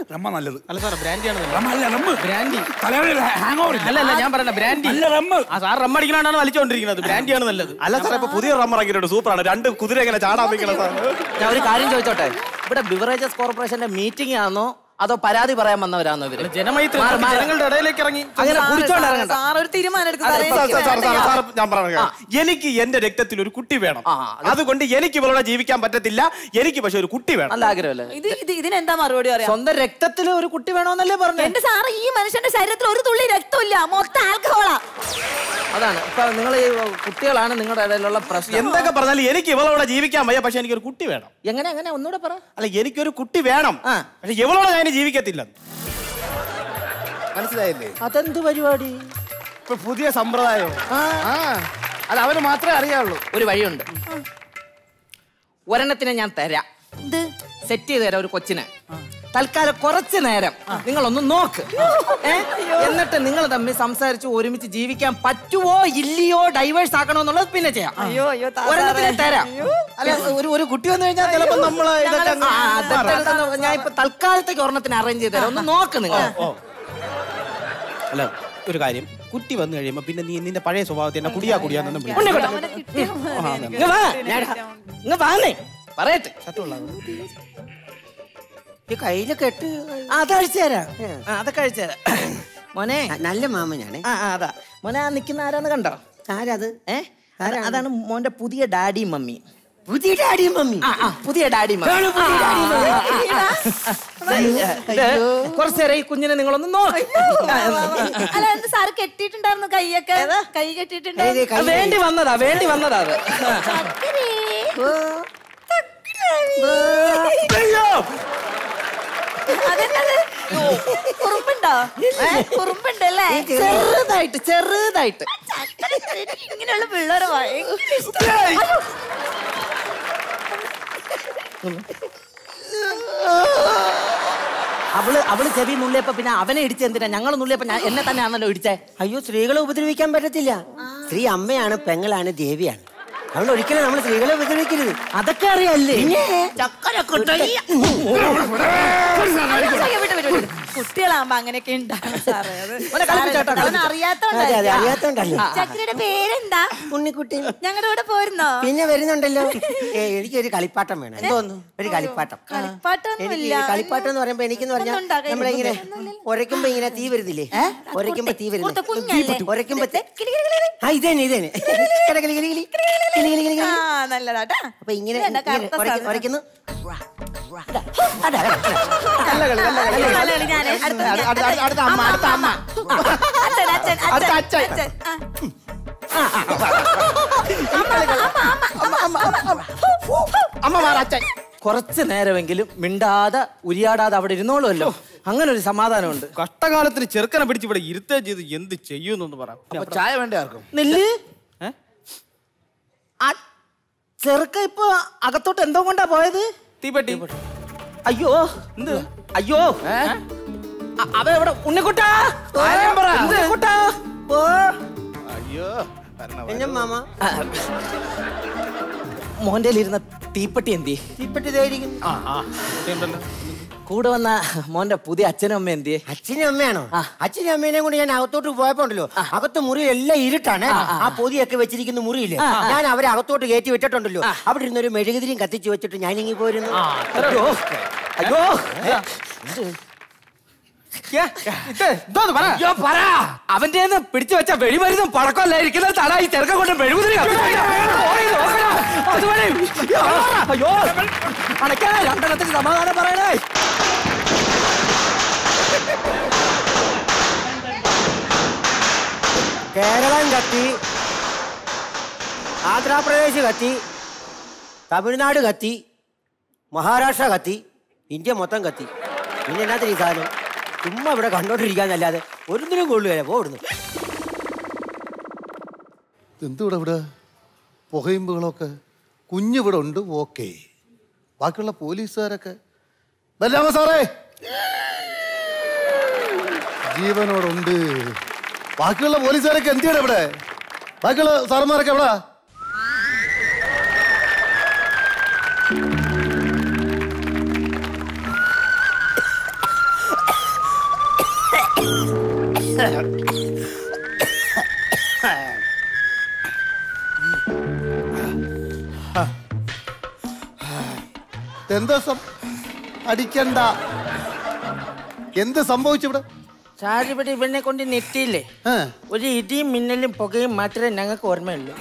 റമ്മ നല്ലത് അല്ല സാറേ ബ്രാൻഡിയാണ് റമ്മ അല്ല റമ്മ് ബ്രാൻഡി തലവേദന ഹാങ് ഓവർ അല്ല അല്ല ഞാൻ പറയണ്ട ബ്രാൻഡി അല്ല റമ്മ് ആ സാർ റമ്മ അടിക്കണാണ് വലിച്ചോണ്ടിരിക്കുന്നത് ബ്രാൻഡിയാണ് നല്ലത് അല്ല സാറേ ഇപ്പൊ പുതിയ റമ്മർ ഇറങ്ങിയിട്ടുണ്ട് സൂപ്പറാണ് രണ്ട് കുതിര എങ്ങനെ ചാടാൻ വെക്കണം സാർ ഞാൻ ഒരു കാര്യം ചോദിച്ചോട്ടെ ഇവിടെ ബിവറേജസ് കോർപ്പറേഷന്റെ മീറ്റിംഗ് ആണോ അതോ പരാതി പറയാൻ വന്നവരാണോ ഇവര് ജനമൈത്രി മാറ്, മാറ്. ജനങ്ങളുടെ ഇടയിലേക്ക് ഇറങ്ങി അങ്ങനെ കുടിച്ചോണ്ട് ഇറങ്ങണ്ട സാർ ഒരു തീരുമാനം എടുക്ക് സാർ, സാറേ. സാർ, എനിക്ക് സാർ, സാർ, വേണ്ട. സാർ, ഞാൻ പറയാം എനിക്ക് എന്റെ രക്തത്തിൽ ഒരു കുട്ടി വേണം ആ, അത് അതുകൊണ്ട് എനിക്ക് ഇവളോടെ ജീവിക്കാൻ പറ്റത്തില്ല എനിക്ക് പക്ഷെ ഒരു കുട്ടി വേണം നല്ല ആഗ്രഹമല്ലേ ഇത് ഇത് ഇതിനെന്താ മറുപടി പറയാ സ്വന്തം രക്തത്തിൽ ഒരു കുട്ടി വേണമെന്നല്ലേ പറഞ്ഞു എന്റെ സാറ് ഈ മനുഷ്യന്റെ ശരീരത്തിൽ ഒരു തുള്ളി രക്തമില്ല മൊത്തം ആൽക്കഹോളാ അതാണ് ഇപ്പൊ നിങ്ങൾ ഈ കുട്ടികളാണ് നിങ്ങളുടെ ഇടയിലുള്ള പ്രശ്നം എന്തൊക്കെ പറഞ്ഞാലും എനിക്ക് ഇവളോടെ ജീവിക്കാൻ വയ്യ പക്ഷെ എനിക്കൊരു കുട്ടി വേണം എങ്ങനെ എങ്ങനെ ഒന്നുകൂടെ പറ അല്ല എനിക്കൊരു കുട്ടി വേണം ആ. പക്ഷെ ഇവളോടെ ഞാൻ ജീവിക്കത്തില്ല മനസ്സിലായില്ലേ അതെന്ത് പരിപാടി ഇപ്പൊ പുതിയ സമ്പ്രദായം ആ അത് അവന് മാത്രമേ അറിയാവുള്ളൂ ഒരു വഴിയുണ്ട് ഒരെണ്ണത്തിനെ ഞാൻ തരാം സെറ്റ് ചെയ്ത് തരാം ഒരു കൊച്ചിനെ തൽക്കാലം കുറച്ച് നേരം നിങ്ങളൊന്ന് നോക്ക് ഏ? എന്നിട്ട് നിങ്ങൾ തമ്മിൽ സംസാരിച്ച് ഒരുമിച്ച് ജീവിക്കാൻ പറ്റുമോ ഇല്ലയോ ഡൈവേഴ്സ് ആക്കണോ എന്നുള്ളത് പിന്നെ ചെയ്യാം അയ്യോ അയ്യോ താ ഒരെണ്ണത്തിനെ സാറേ. തരാം അല്ല ഒരു ഒരു കുട്ടി വന്നു കഴിഞ്ഞാൽ ചിലപ്പോ നമ്മള് ഇതൊക്കെ അങ്ങ് ആ, അതൊക്കെ എടുക്കുന്ന- ഞാൻ ഇപ്പൊ തൽക്കാലത്തേക്ക് ഒരെണ്ണത്തിന് അറേഞ്ച് ചെയ്ത് തരാം ഒന്ന് നോക്ക് നിങ്ങൾ അല്ല ഒരു കാര്യം കുട്ടി വന്നു കഴിയുമ്പോ പിന്നെ നീ നിന്റെ പഴയ സ്വഭാവത്തിൽ എന്നെ കുടിയാ കുടിയാന്നും വിളിക്കും ഉണ്ണിക്കുട്ടാ. അവനെ കിട്ടിയാ മതി. ഇങ്ങ് വാ ഇങ്ങ് വാന്നേ പറയട്ടെ ഈ കയ്യില് കെട്ട് ആ, അത് അഴിച്ചു തരാം ആ, അതൊക്കെ അഴിച്ചു തരാം മോനെ നല്ല മാമനാണ് ആ ആ, അതാ മോനെ ആ നിൽക്കുന്ന ആരാന്ന് കണ്ടോ ആരത് ഏ അത് അതാണ് മോന്റെ പുതിയ ഡാഡിയും മമ്മിയും പുതിയ ഡാഡിയും മമ്മി ആ ആ പുതിയ ഡാഡിയും മമ്മി കുറച്ചു നേരം ഈ കുഞ്ഞിനെ നിങ്ങളൊന്ന് നോക്ക് അല്ല എന്ത് സാറ് കെട്ടിയിട്ടുണ്ടായിരുന്നു കൈയൊക്കെ കൈ കെട്ടിയിട്ടുണ്ടായിരുന്നു ഏത് കൈ- ആ, വേണ്ടി വന്നതാ വേണ്ടി വന്നതാ അത് അതെന്നത് കുറുമ്പുണ്ടോ ഏ? കുറുമ്പുണ്ടല്ലേ ചെറുതായിട്ട് ചെറുതായിട്ട് ചക്കര എനിക്ക് ഇങ്ങനെയുള്ള പിള്ളേരെ ഭയങ്കര ഇഷ്ടാ. അയ്യോ. അവള് അവള് ചെവി നുള്ളിയപ്പോ പിന്നെ അവനെ ഇടിച്ച എന്തിനാ ഞങ്ങൾ നുള്ളിയപ്പോ ഞാൻ എന്നെ തന്നെയാണല്ലോ ഇടിച്ചേ അയ്യോ സ്ത്രീകളെ ഉപദ്രവിക്കാൻ പറ്റത്തില്ല സ്ത്രീ അമ്മയാണ് പെങ്ങളാണ് ദേവിയാണ് അതുകൊണ്ട് ഒരിക്കലും നമ്മൾ സ്ത്രീകളെ ഉപദ്രവിക്കരുത് അതൊക്കെ അറിയാല്ലേ അയ്യോ, വിട്, വിട്, വിട്. കുട്ടികളാകുമ്പോ അങ്ങനെയൊക്കെ ഉണ്ടാകും സാറേ അത് മോനെ കളിപ്പിച്ചോട്ടോ, അവൻ കളിപ്പിച്ചോ. അതെ അതെ അറിയാത്തോണ്ടായിരിക്കും. അറിയാത്തോണ്ടല്ലേ ചക്കരയുടെ പേരെന്താ ഉണ്ണിക്കുട്ടി ഞങ്ങളുടെ കൂടെ പോരുന്നോ പിന്നെ വരുന്നുണ്ടല്ലോ ഏ, എനിക്കൊരു കളിപ്പാട്ടം വേണം എന്തോന്നു ഒരു കളിപ്പാട്ടം എനിക്ക് കളിപ്പാട്ടൊന്നുമില്ല ഈ കളിപ്പാട്ടം എന്ന് പറയുമ്പോ എനിക്കെന്ന് പറഞ്ഞാൽ ഒന്നും ഉണ്ടാക്കാൻ നമ്മളിങ്ങനെ ഒന്നുമില്ല. ഉരയ്ക്കുമ്പോ ഇങ്ങനെ തീ വരുന്നില്ലേ ഉരയ്ക്കുമ്പോ തീ കുറുത്ത വരുന്നില്ലേ കുഞ്ഞല്ലേ? ഉരയ്ക്കുമ്പോ കിളി, കിളി, കിളി, കിളി. ആ ഇതന്നെ ഇതന്നെ കിട, കിളി, കിളി, കിളി. കിളി, കിളി, കിളി, കിളി. ആ നല്ലതാട്ടാ അപ്പൊ ഇങ്ങനെ ഇതെന്താ ഇങ്ങനെ കറുത്ത ഉരയ്ക്ക്- സാധനം? ഉരയ്ക്കുന്നു അതാ, അതാ, അതാ. നല്ല കളി നല്ല കളി നല്ല കളി ഞാന്. അടുത്ത ഞാൻ. അടുത്ത അടുത്ത- അടുത്ത അമ്മ അടുത്ത അമ്മ അച്ഛൻ, അച്ഛൻ, അടുത്ത അച്ഛൻ, അച്ഛൻ. അച്ഛൻ. ആ. അമ്മ മാറ അച്ഛൻ കുറച്ച് നേരമെങ്കിലും മിണ്ടാതെ ഉരിയാടാതെ അവിടെ ഇരുന്നോളുമല്ലോ അങ്ങനെ ഒരു സമാധാനമുണ്ട് കഷ്ടകാലത്തിന് ചെറുക്കനെ പിടിച്ച് ഇവിടെ ഇരുത്തേ ചെയ്ത് എന്ത് ചെയ്യുന്നൊന്ന് പറ അപ്പൊ ചായ വേണ്ടേ ആർക്കും നെല്ല് ഏ? ആ ചെറുക്ക ഇപ്പൊ അകത്തോട്ട് എന്തോ കൊണ്ടാ പോയത് തീപ്പെട്ടി അയ്യോ എന്ത് അയ്യോ അ- അവൻ എവിടെ ഉണ്ണിക്കുട്ടാ കാര്യം പറ. ഉണ്ണിക്കുട്ടാ ഓ അയ്യോ പിന്നെ മാമ ആ, മോന്റെ ഇരുന്ന തീപ്പെട്ടി എന്തി തീപ്പെട്ടി ഇതായിരിക്കും ആ ആ ഉണ്ടല്ലോ കൂടെ വന്ന മോന്റെ പുതിയ അച്ഛനും അമ്മ എന്തിയെ അച്ഛനും അമ്മയാണോ അച്ഛനും അമ്മേനെ കൊണ്ട് ഞാൻ അകത്തോട്ട് പോയപ്പോ ഉണ്ടല്ലോ അകത്ത് മുറി എല്ലാം ഇരുട്ടാണ് ആ പൊതിയൊക്കെ വെച്ചിരിക്കുന്ന മുറിയില്ലേ ഞാൻ അവരെ അകത്തോട്ട് കയറ്റി വിട്ടിട്ടുണ്ടല്ലോ അവിടെ ഇരുന്നൊരു മെഴുകുതിരിയും കത്തിച്ച് വെച്ചിട്ട് ഞാൻ ഇങ്ങി പോരുന്നു അയ്യോ അയ്യോ എന്തോന്ന് പറ അയ്യോ പറ അവന്റെ പിടിച്ചു വെച്ച വെടിമരുന്നും പടക്കമല്ല ഇരിക്കുന്ന തല ഈ ചെറുക്കം കൊണ്ട് മെഴുകുതിരി കത്തിച്ച് പോയി നോക്കണം. അതുവഴി. അയ്യോ അണക്കാ രണ്ടെണ്ണത്തിന് സമാധാനം പറയണേ കേരളം കത്തി ആന്ധ്രാപ്രദേശ് കത്തി തമിഴ്നാട് കത്തി മഹാരാഷ്ട്ര കത്തി ഇന്ത്യ മൊത്തം കത്തി പിന്നെ എന്നാത്തിന് ഈ സാധനം ചുമ്മാ ഇവിടെ കണ്ടോണ്ടിരിക്കാന്നല്ലാതെ ഒരിക്കലും കൊള്ളുകയില്ല പോടുന്നു എന്തുവിടെ ഇവിടെ പുകയുമ്പുകളൊക്കെ കുഞ്ഞിവിടെ ഉണ്ട് ഓക്കെ ബാക്കിയുള്ള പോലീസുകാരൊക്കെ ബലരാമ സാറേ ജീവനോടുണ്ട് ബാക്കിയുള്ള പോലീസുകാരൊക്കെ എന്ത് ചെയ്യണം ഇവിടെ ബാക്കിയുള്ള സാറന്മാരൊക്കെ എവിടാ അടിക്കണ്ട എന്ത് സംഭവിച്ചു ഇവിടെ സാർ ഇവിടെ ഇവനെ കൊണ്ട് നെറ്റിയില്ലേ ഏ, ഒരു ഇടിയും മിന്നലും പുകയും മാത്രമേ ഞങ്ങൾക്ക് ഓർമ്മയുള്ളൂ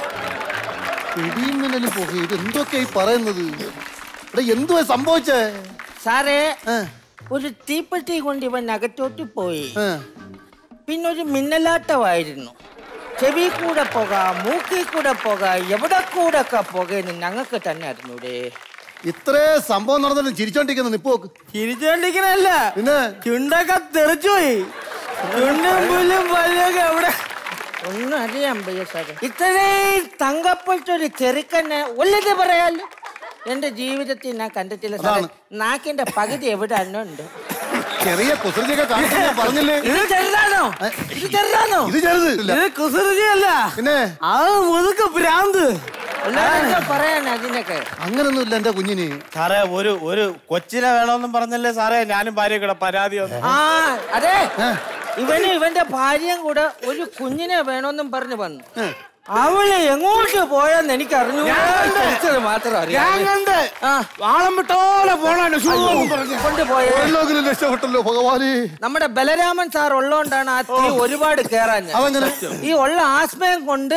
ഇടിയും മിന്നലും പോകെ ഇത് എന്തൊക്കെയാ ഈ പറയുന്നത് ഇവിടെ എന്തുവാ സംഭവിച്ചേ സാറേ ഏ, ഒരു തീപ്പെട്ടി കൊണ്ട് ഇവൻ അകത്തോട്ട് പോയി ഏ. പിന്നെ ഒരു മിന്നലാട്ടമായിരുന്നു ചെവി കൂടെ പുക മൂക്കി കൂടെ പുക എവിടെ കൂടെ ഒക്കെ പുകയെന്ന് ഞങ്ങൾക്ക് തന്നെ അറിഞ്ഞൂടെ ഇത്രേ സംഭവം നടന്നിട്ട് ചിരിച്ചോണ്ടിരിക്കുന്നു നിപ്പ് നോക്ക് ചിരിച്ചോണ്ടിരിക്കണല്ല പിന്നെ ചുണ്ടൊക്കെ തെറിച്ചുപോയി ചുണ്ടും പുല്ലും പല്ലൊക്കെ എവിടെ ഒന്നും അറിയാൻ വയ്യ സാറേ ഇത്രയും തങ്കപ്പെട്ടൊരു ചെറുക്കനെ ഉള്ളത് പറയാലോ എന്റെ ജീവിതത്തിൽ ഞാൻ കണ്ടിട്ടില്ല സാറേ അതാണ്. നാക്കിന്റെ പകുതി എവിടെ ഉണ്ട് ചെറിയ കുസൃതിയൊക്കെ കാണിച്ചു പറഞ്ഞില്ലേ ഇത് ചെറുതാണോ ഇത് ചെറുതാണോ ഇത് ചെറുത് ഇത് കുസൃതിയല്ല പിന്നെ അത് മുതുക്ക് ഭ്രാന്ത് ഉള്ളതെന്തോ പറയാൻ അതിനൊക്കെ അങ്ങനൊന്നും ഇല്ല എന്റെ കുഞ്ഞിന് സാറേ ഒരു ഒരു കൊച്ചിനെ വേണമെന്നും പറഞ്ഞല്ലേ സാറേ ഞാനും ഭാര്യ കൂടെ പരാതി വന്നു ആ അതെ ഇവന് ഇവന്റെ ഭാര്യയും കൂടെ ഒരു കുഞ്ഞിനെ വേണമെന്നും പറഞ്ഞു വന്നു അവള് എങ്ങോട്ട് പോയെന്ന് എനിക്ക് അറിഞ്ഞു മാത്രം ഞാൻ അറിയാം കണ്ട് ആ ആളം വിട്ടോലെ പോണാണ് ഷൂ പറഞ്ഞു കൊണ്ടുപോയ എല്ലാം രക്ഷപ്പെട്ടല്ലോ ഭഗവാനെ നമ്മുടെ ബലരാമൻ സാർ ഉള്ളതുകൊണ്ടാണ് ആ തീ ഒരുപാട് കേറാൻ അതെങ്ങനെ? ഈ ഉള്ള ആസ്മയം കൊണ്ട്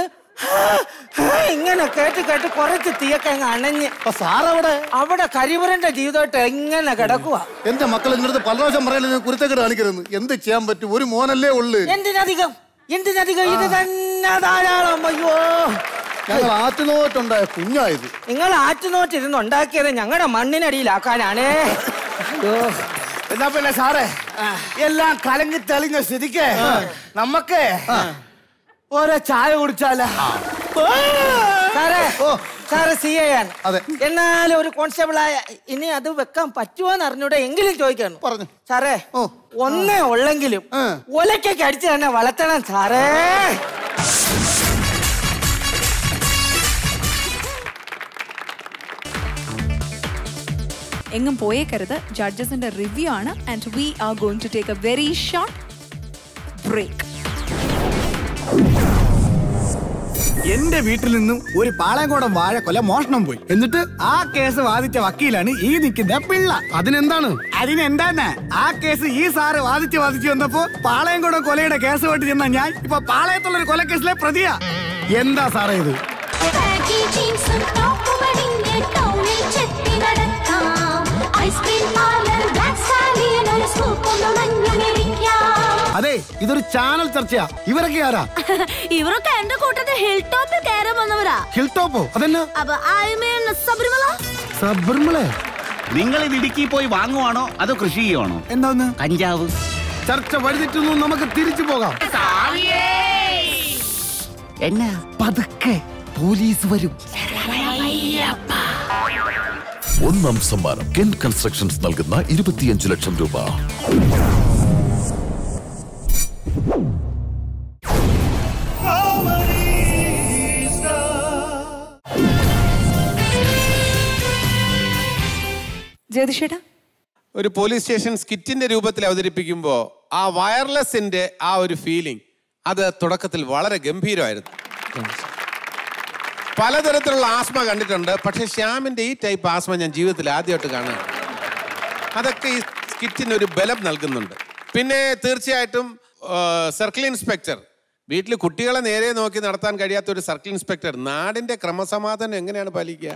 ഇങ്ങനെ കേട്ട് കേട്ട് കുറച്ച് തീയൊക്കെ അങ്ങ് അണഞ്ഞ് അപ്പൊ സാറവിടെ അവിടെ കരിവരന്റെ ജീവിതമായിട്ട് എങ്ങനെ കിടക്കുക എന്റെ മക്കൾ ഇന്നത്തെ പല പ്രാവശ്യം പറയല്ലേ കുരുത്തക്കേട് കാണിക്കരുത് എന്ത് ചെയ്യാൻ പറ്റും ഒരു മോനല്ലേ ഉള്ളു എന്തിനധികം എന്തിനധികം ഇത് തന്നെ ധാരാളം അയ്യോ ഞങ്ങൾ ആറ്റുനോട്ടുണ്ടായ കുഞ്ഞായത് നിങ്ങൾ ആറ്റുനോട്ടിരുന്ന് ഉണ്ടാക്കിയത് ഞങ്ങളുടെ മണ്ണിനടിയിലാക്കാനാണേ അയ്യോ എന്നാ പിന്നെ സാറേ എല്ലാം കലങ്ങി തെളിഞ്ഞ സ്ഥിതിക്ക് നമുക്ക് ഓരോ ചായ കുടിച്ചാലോ സാറേ സാറ് സി ഐ ആണ് അതെ. എന്നാലും ഒരു കോൺസ്റ്റബിൾ ആയ ഇനി അത് വെക്കാൻ പറ്റുമോ എന്ന് അറിഞ്ഞൂടെ എങ്കിലും ചോദിക്കണം പറഞ്ഞു. സാറേ ഓ. ഒന്നേ ഉള്ളെങ്കിലും ആ. ഒലക്കൊക്കെ അടിച്ച് തന്നെ വളർത്തണം സാറേ എങ്ങും പോയേക്കരുത് ജഡ്ജസിന്റെ റിവ്യൂ ആണ് and we are going to take a very short break എന്റെ വീട്ടിൽ നിന്നും ഒരു പാളയംകോടം വാഴക്കൊല മോഷണം പോയി എന്നിട്ട് ആ കേസ് വാദിച്ച വക്കീലാണ് ഈ നിൽക്കുന്ന പിള്ള അതിനെന്താണ് അതിനെന്താന്ന് ആ കേസ് ഈ സാറ് വാദിച്ച് വാദിച്ചു വന്നപ്പോ പാളയംകോടം കൊലയുടെ കേസുമായിട്ട് ചെന്ന ഞാൻ ഇപ്പൊ പാളയത്തുള്ള ഒരു കൊലക്കേസിലെ പ്രതിയാ എന്താ സാറേ ഇത് ബാഗി ജീൻസും ടോപ്പും അണിഞ്ഞ് ടൗണിൽ ചെത്തി നടക്കാം ഐസ്ക്രീം പാർലർ ബ്ലാക്ക് സ്റ്റാലിയൻ ഒരു സ്കൂപ്പും മഞ്ഞുമിരിക്കാം അതെ ഇതൊരു ചാനൽ ചർച്ചയാ ഇവരൊക്കെ ആരാ ഇവരൊക്കെ എന്റെ കൂട്ടത്തിൽ ഹിൽ ടോപ്പിൽ കയറാൻ വന്നവരാ ഹിൽ ടോപ്പോ അതെന്നാ അപ്പൊ ഐ മീൻ ശബരിമല സബർമളെ നിങ്ങൾ ഇത് ഇടുക്കി പോയി വാങ്ങുവാണോ അതോ കൃഷി ചെയ്യുവാണോ എന്താന്ന് കഞ്ചാവ് ചർച്ച വഴിതെറ്റുന്നു നമുക്ക് തിരിച്ചു പോകാം എന്നാ പതുക്കെ പോലീസ് വരും ഒന്നാം സമ്മാനം കെൻ കൺസ്ട്രക്ഷൻസ് നൽകുന്ന ഇരുപത്തിയഞ്ച് ലക്ഷം രൂപ ജ്യോതിഷേട്ടാ ഒരു പോലീസ് സ്റ്റേഷൻ സ്കിറ്റിന്റെ രൂപത്തിൽ അവതരിപ്പിക്കുമ്പോൾ ആ വയർലെസിന്റെ ആ ഒരു ഫീലിംഗ് അത് തുടക്കത്തിൽ വളരെ ഗംഭീരമായിരുന്നു പലതരത്തിലുള്ള ആസ്മ കണ്ടിട്ടുണ്ട് പക്ഷെ ശ്യാമിന്റെ ഈ ടൈപ്പ് ആസ്മ ഞാൻ ജീവിതത്തിൽ ആദ്യമായിട്ട് കാണുക അതൊക്കെ ഈ സ്കിറ്റിന് ഒരു ബലം നൽകുന്നുണ്ട് പിന്നെ തീർച്ചയായിട്ടും സർക്കിൾ ഇൻസ്പെക്ടർ വീട്ടിൽ കുട്ടികളെ നേരെ നോക്കി നടത്താൻ കഴിയാത്ത ഒരു സർക്കിൾ ഇൻസ്പെക്ടർ നാടിന്റെ ക്രമസമാധാനം എങ്ങനെയാണ് പാലിക്കുക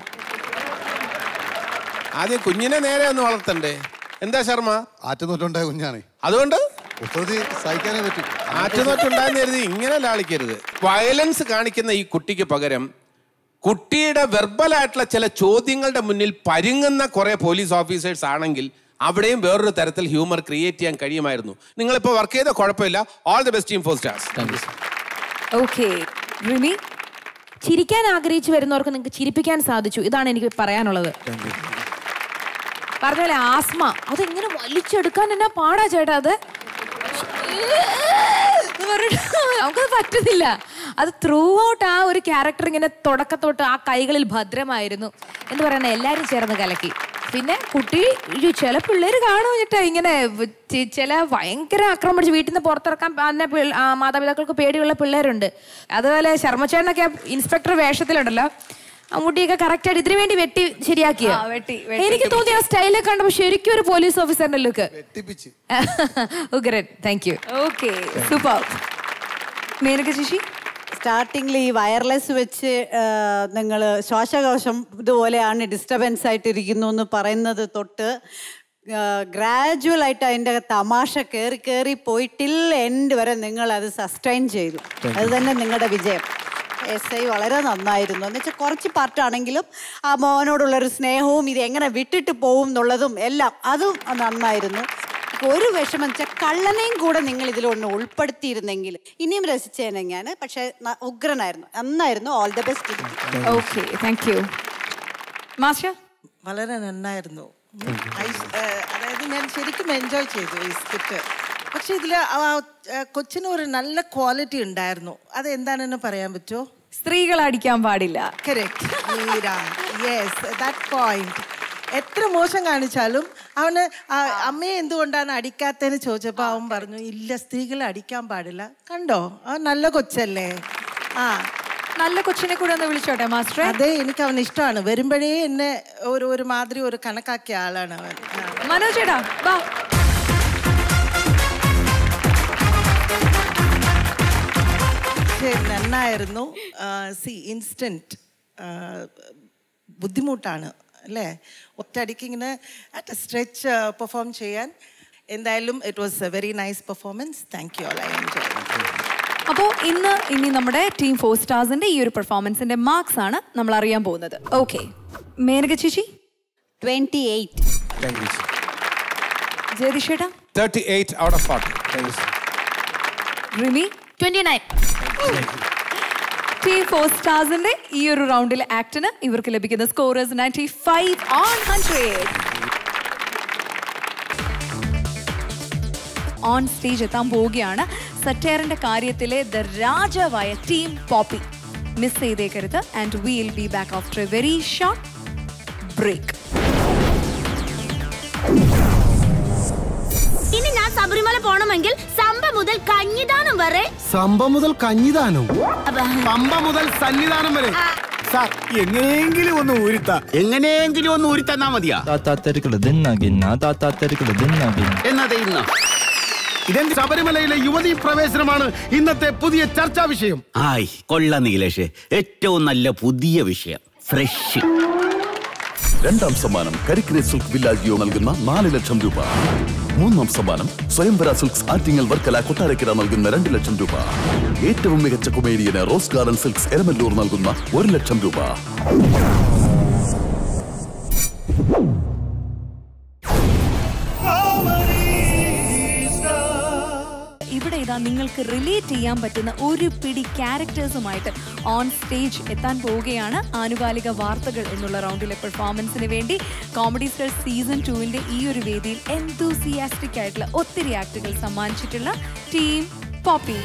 ആദ്യം കുഞ്ഞിനെ നേരെ ഒന്ന് വളർത്തണ്ടേ എന്താ ശർമ്മ ആറ്റുനോട്ടുണ്ടായ കുഞ്ഞാണ് അതുകൊണ്ട് കുസൃതി സഹിക്കാനേ പറ്റും ആറ്റുനോട്ടുണ്ടായെന്ന് കരുതി ഇങ്ങനെ ലാളിക്കരുത് വയലൻസ് കാണിക്കുന്ന ഈ കുട്ടിക്ക് പകരം കുട്ടിയുടെ വെർബൽ ആയിട്ടുള്ള ചില ചോദ്യങ്ങളുടെ മുന്നിൽ പരുങ്ങുന്ന കുറെ പോലീസ് ഓഫീസേഴ്സ് ആണെങ്കിൽ അവിടെയും വേറൊരു തരത്തിൽ ഹ്യൂമർ ക്രിയേറ്റ് ചെയ്യാൻ കഴിയുമായിരുന്നു നിങ്ങളിപ്പോൾ വർക്ക് ചെയ്ത കുഴപ്പമില്ല all the best team four stars okay Rimi ചിരിക്കാൻ ആഗ്രഹിച്ചു വരുന്നവർക്ക് നിങ്ങൾക്ക് ചിരിപ്പിക്കാൻ സാധിച്ചു ഇതാണ് എനിക്ക് പറയാനുള്ളത് പറഞ്ഞ പോലെ ആസ്മ അതെങ്ങനെ വലിച്ചെടുക്കാൻ എന്നാ പാടാ ചേട്ടാ അത് എന്ന് പറഞ്ഞിട്ട് നമുക്കത് പറ്റുന്നില്ല അത് ത്രൂ ഔട്ട് ആ ഒരു ക്യാരക്ടർ ഇങ്ങനെ തുടക്കത്തോട്ട് ആ കൈകളിൽ ഭദ്രമായിരുന്നു എന്ന് പറയുന്ന എല്ലാരും ചേർന്ന് കലക്കി പിന്നെ കുട്ടി ഈ ചില പിള്ളേർ കാണും ചേട്ടാ ഇങ്ങനെ വ- ചി- ചില ഭയങ്കര ആക്രമണം പിടിച്ച് വീട്ടിൽ നിന്ന് പുറത്തിറക്കാൻ തന്നെ പിള്ള- ആ, മാതാപിതാക്കൾക്ക് പേടിയുള്ള പിള്ളേരുണ്ട് അതുപോലെ ശർമ്മച്ചേട്ടനൊക്കെ ഇൻസ്പെക്ടർ വേഷത്തിലുണ്ടല്ലോ ആ മുടിയൊക്കെ കറക്റ്റ് ആയിട്ട് ഇതിനു വേണ്ടി വെട്ടി ശരിയാക്കിയ ആ, വെട്ടി, വെട്ടി. എനിക്ക് തോന്നി ആ സ്റ്റൈലൊക്കെ കണ്ടപ്പോ ശരിക്കും ഒരു പോലീസ് ഓഫീസറിന്റെ ലുക്ക് വെട്ടിപ്പിച്ച് ഉഗ്രൻ thank you okay super Menaka ചേച്ചി സ്റ്റാർട്ടിങ്ങിൽ ഈ വയർലെസ് വെച്ച് നിങ്ങൾ ശ്വാസകോശം ഇതുപോലെയാണ് ഡിസ്റ്റർബൻസ് ആയിട്ടിരിക്കുന്നു എന്ന് പറയുന്നത് തൊട്ട് ഗ്രാജുവൽ ആയിട്ട് അതിൻ്റെ തമാശ കയറി കയറി പോയിട്ടിൽ എൻഡ് വരെ നിങ്ങൾ അത് സസ്റ്റൈൻ ചെയ്തു അത് തന്നെ നിങ്ങളുടെ വിജയം എസ് ഐ വളരെ നന്നായിരുന്നു എന്ന് വെച്ചാൽ കുറച്ച് പാർട്ടാണെങ്കിലും ആ മോനോടുള്ളൊരു സ്നേഹവും ഇത് എങ്ങനെ വിട്ടിട്ട് പോകും എന്നുള്ളതും എല്ലാം അതും നന്നായിരുന്നു ഒരു വിഷമം വെച്ചാൽ കള്ളനെയും കൂടെ നിങ്ങൾ ഇതിലൊന്ന് ഉൾപ്പെടുത്തിയിരുന്നെങ്കിൽ ഇനിയും രസിച്ചേനെ ഞാൻ പക്ഷെ ന- ഉഗ്രനായിരുന്നു നന്നായിരുന്നു all the best okay thank you മാഷ വളരെ നന്നായിരുന്നു ഐസ്, ഏ, അതായത് ഞാൻ ശരിക്കും എൻജോയ് ചെയ്തു ഈ സ്കിറ്റ് പക്ഷെ ഇതിൽ കൊച്ചിന് ഒരു നല്ല ക്വാളിറ്റി ഉണ്ടായിരുന്നു അത് എന്താണെന്ന് പറയാൻ പറ്റുമോ സ്ത്രീകൾ അടിക്കാൻ പാടില്ല യെസ് ദാറ്റ് പോയിന്റ് എത്ര മോശം കാണിച്ചാലും അവന് ആ അമ്മയെ എന്തുകൊണ്ടാണ് അടിക്കാത്തതെന്ന് ചോദിച്ചപ്പോൾ അവൻ പറഞ്ഞു ഇല്ല സ്ത്രീകളെ അടിക്കാൻ പാടില്ല കണ്ടോ അവൻ നല്ല കൊച്ചല്ലേ ആ നല്ല കൊച്ചിനെ കൂടെ ഒന്ന് വിളിച്ചോട്ടെ മാസ്റ്റർ അതെ എനിക്ക് അവന് ഇഷ്ടമാണ് വരുമ്പോഴേ എന്നെ ഒരു ഒരു മാതിരി ഒരു കണക്കാക്കിയ ആളാണ് അവൻ ആ. മനോജേടാ വാ പക്ഷേ നന്നായിരുന്നു സി ഇൻസ്റ്റൻറ്റ് ബുദ്ധിമുട്ടാണ് അല്ലേ ഒറ്റയടിക്ക് ഇങ്ങനെ അറ്റ് സ്ട്രെച്ച് പെർഫോം ചെയ്യാൻ എന്തായാലും it was a very nice performance thank you all I enjoy അപ്പോൾ ഇന്ന് ഇനി നമ്മുടെ ടീം ഫോർ സ്റ്റാർസിന്റെ ഈ ഒരു പെർഫോമൻസിന്റെ മാർക്സ് ആണ് നമ്മൾ അറിയാൻ പോകുന്നത് ഓക്കെ മേനക ചേച്ചി ട്വന്റി എയ്റ്റ് താങ്ക് യു ജയതിഷേട്ടാ thirty eight out of forty thank you Rimi twenty nine team four സ്റ്റാർസിന്റെ ഈ ഒരു റൗണ്ടിലെ ആക്ടിന് ഇവർക്ക് ലഭിക്കുന്ന scores ninety five on hundred on stage എത്താൻ പോവുകയാണ് സറ്റേറിന്റെ കാര്യത്തിലെ ദ രാജാവായ ടീം പോപ്പി മിസ് ചെയ്തേക്കരുത് and will be back after a very short break ഇനി ഞാൻ ശബരിമല പോണമെങ്കിൽ സമ്പ മുതൽ കഞ്ഞിദാനം വരെ സംഭ മുതൽ കഞ്ഞിദാനം പമ്പ മുതൽ സന്നിധാനം വരെ സാർ എങ്ങനെയെങ്കിലും ഒന്ന് ഊരുത്ത എങ്ങനെയെങ്കിലും ഒന്ന് ഊരി തന്നാ മതിയാ എന്നതെ ഇന്ന ഇതെന്ത് ശബരിമലയിലെ യുവതീ പ്രവേശനമാണ് ഇന്നത്തെ പുതിയ ചർച്ചാ വിഷയം ആയ് കൊള്ള നീലേഷ് ഏറ്റവും നല്ല പുതിയ വിഷയം ഫ്രഷ് രണ്ടാം സമ്മാനം കരിക്കിനെ സിൽക്ക് വില്ലാജിയോ നൽകുന്ന നാല് ലക്ഷം രൂപ മൂന്നാം സമ്മാനം സ്വയംവര സിൽക്സ് ആറ്റിങ്ങൽ വർക്കല കൊട്ടാരക്കര നൽകുന്ന രണ്ട് ലക്ഷം രൂപ ഏറ്റവും മികച്ച കൊമേഡിയന് റോസ് ഗാർഡൻ സിൽക്സ് എരമല്ലൂർ നൽകുന്ന ഒരു ലക്ഷം രൂപ ഇവിടെ ഇതാ നിങ്ങൾക്ക് റിലേറ്റ് ചെയ്യാൻ പറ്റുന്ന ഒരു പിടി ക്യാരക്ടേഴ്സുമായിട്ട് ഓൺ സ്റ്റേജ് എത്താൻ പോവുകയാണ് ആനുകാലിക വാർത്തകൾ എന്നുള്ള റൗണ്ടിലെ പെർഫോമൻസിന് വേണ്ടി കോമഡി സ്റ്റാർ സീസൺ ടുവിന്റെ ഈ ഒരു വേദിയിൽ എന്തൂസിയാസ്റ്റിക് ആയിട്ടുള്ള ഒത്തിരി ആക്ടുകൾ സമ്മാനിച്ചിട്ടുള്ള ടീം പോപ്പി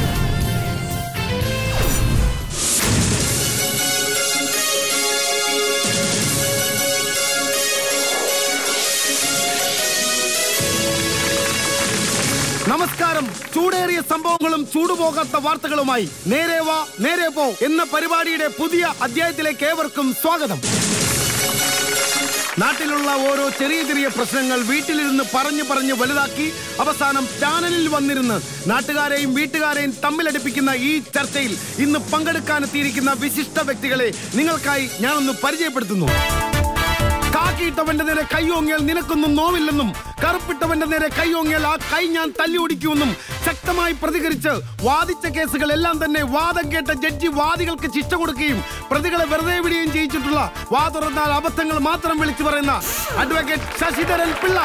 നമസ്കാരം ചൂടേറിയ സംഭവങ്ങളും ചൂടുപോകാത്ത വാർത്തകളുമായി നേരെ വാ നേരെ പോ എന്ന പരിപാടിയുടെ പുതിയ അധ്യായത്തിലേക്ക് ഏവർക്കും സ്വാഗതം നാട്ടിലുള്ള ഓരോ ചെറിയ ചെറിയ പ്രശ്നങ്ങൾ വീട്ടിലിരുന്ന് പറഞ്ഞു പറഞ്ഞ് വലുതാക്കി അവസാനം ചാനലിൽ വന്നിരുന്ന് നാട്ടുകാരെയും വീട്ടുകാരെയും തമ്മിലടിപ്പിക്കുന്ന ഈ ചർച്ചയിൽ ഇന്ന് പങ്കെടുക്കാനെത്തിയിരിക്കുന്ന വിശിഷ്ട വ്യക്തികളെ നിങ്ങൾക്കായി ഞാനൊന്ന് പരിചയപ്പെടുത്തുന്നു കാക്കിയിട്ടവന്റെ നേരെ കൈയോങ്ങിയാൽ നിനക്കൊന്നും നോവില്ലെന്നും കറുപ്പിട്ടവന്റെ നേരെ കൈയോങ്ങിയാൽ ആ കൈ ഞാൻ തല്ലി ഓടിക്കുമെന്നും ശക്തമായി പ്രതികരിച്ച് വാദിച്ച കേസുകൾ എല്ലാം തന്നെ വാദം കേട്ട ജഡ്ജി വാദികൾക്ക് ശിക്ഷ കൊടുക്കുകയും പ്രതികളെ വെറുതെ വിടുകയും ചെയ്യിച്ചിട്ടുള്ള വാ തുറന്നാൽ അബദ്ധങ്ങൾ മാത്രം വിളിച്ചു പറയുന്ന അഡ്വക്കേറ്റ് ശശിധരൻ പിള്ള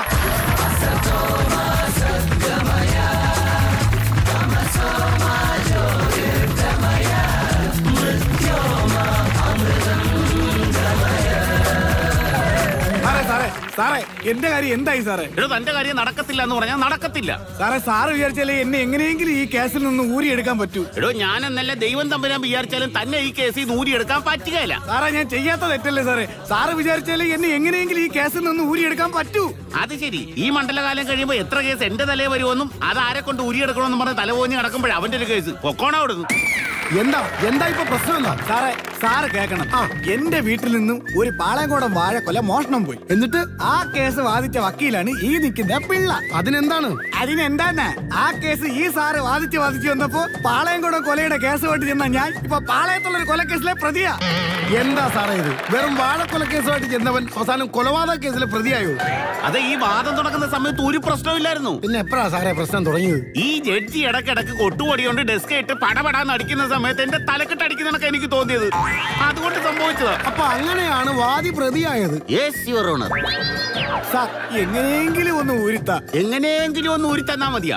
സാറേ സാറേ സാറേ എന്റെ കാര്യം എന്തായി സാറേ എടോ തന്റെ കാര്യം നടക്കത്തില്ല എന്ന് പറഞ്ഞാൽ നടക്കത്തില്ല സാറേ സാറ് വിചാരിച്ചാലേ എന്നെ എങ്ങനെയെങ്കിലും ഈ കേസിൽ നിന്ന് ഊരിയെടുക്കാൻ പറ്റൂ എടോ ഞാൻ എന്നല്ല ദൈവം തമ്പുരാൻ വിചാരിച്ചാലും തന്നെ ഈ കേസിൽ നൂരിയെടുക്കാൻ പറ്റുകയില്ല സാറേ ഞാൻ ചെയ്യാത്ത തെറ്റല്ലേ സാറേ സാറ് വിചാരിച്ചാലേ എന്നെ എങ്ങനെയെങ്കിലും ഈ കേസിൽ നിന്ന് ഊരിയെടുക്കാൻ പറ്റൂ അത് ശരി ഈ മണ്ഡലകാലം കഴിയുമ്പോ എത്ര കേസ് എന്റെ തലേ വരുമെന്നും അത് ആരെ കൊണ്ട് ഊരിയെടുക്കണമെന്നും പറഞ്ഞ് തലപോഞ്ഞ് കിടക്കുമ്പോഴേ അവന്റെ ഒരു കേസ് പൊക്കോണ അവിടുന്ന് എന്താ എന്താ ഇപ്പൊ പ്രശ്നം എന്താ സാറേ സാറ് കേക്കണം എന്റെ വീട്ടിൽ നിന്നും ഒരു പാളയംകോടൻ വാഴക്കൊല മോഷണം പോയി എന്നിട്ട് ആ കേസ് വാദിച്ച വക്കീലാണ് ഈ നിൽക്കുന്ന പിള്ള അതിനെന്താണ് അതിനെന്താന്ന് ആ കേസ് ഈ സാറ് വാദിച്ച് വാദിച്ച് വന്നപ്പോ പാളയംകോടൻ കൊലയുടെ കേസ് പോയിട്ട് ചെന്ന ഞാൻ ഇപ്പൊ പാളയത്തുള്ള ഒരു കൊലക്കേസിലെ പ്രതിയാ എന്താ സാറേ ഇത് വെറും വാഴക്കൊല കേസുമായിട്ട് ചെന്നവൻ അവസാനം കൊലപാതക കേസിലെ പ്രതിയായോ അത് ഈ വാദം തുടങ്ങുന്ന സമയത്ത് ഒരു പ്രശ്നമില്ലായിരുന്നു പിന്നെ എപ്പോഴാ സാറേ പ്രശ്നം തുടങ്ങിയത് ഈ ജഡ്ജി ഇടക്കിടക്ക് കൊട്ടുപൊടി കൊണ്ട് ഡെസ്ക് ഇട്ട് പടപടാന്ന് അടിക്കുന്ന സമയത്ത് എന്റെ തലക്കെട്ട് അടിക്കുന്നതൊക്കെ എനിക്ക് തോന്നിയത് അതുകൊണ്ട് സംഭവിച്ചതാ അപ്പൊ അങ്ങനെയാണ് വാദി പ്രതിയായത് യെസ് യുവർ ഓണർ സാർ എങ്ങനെയെങ്കിലും ഒന്ന് ഊരിത്ത എങ്ങനെയെങ്കിലും ഒന്ന് ഊരി തന്നാ മതിയാ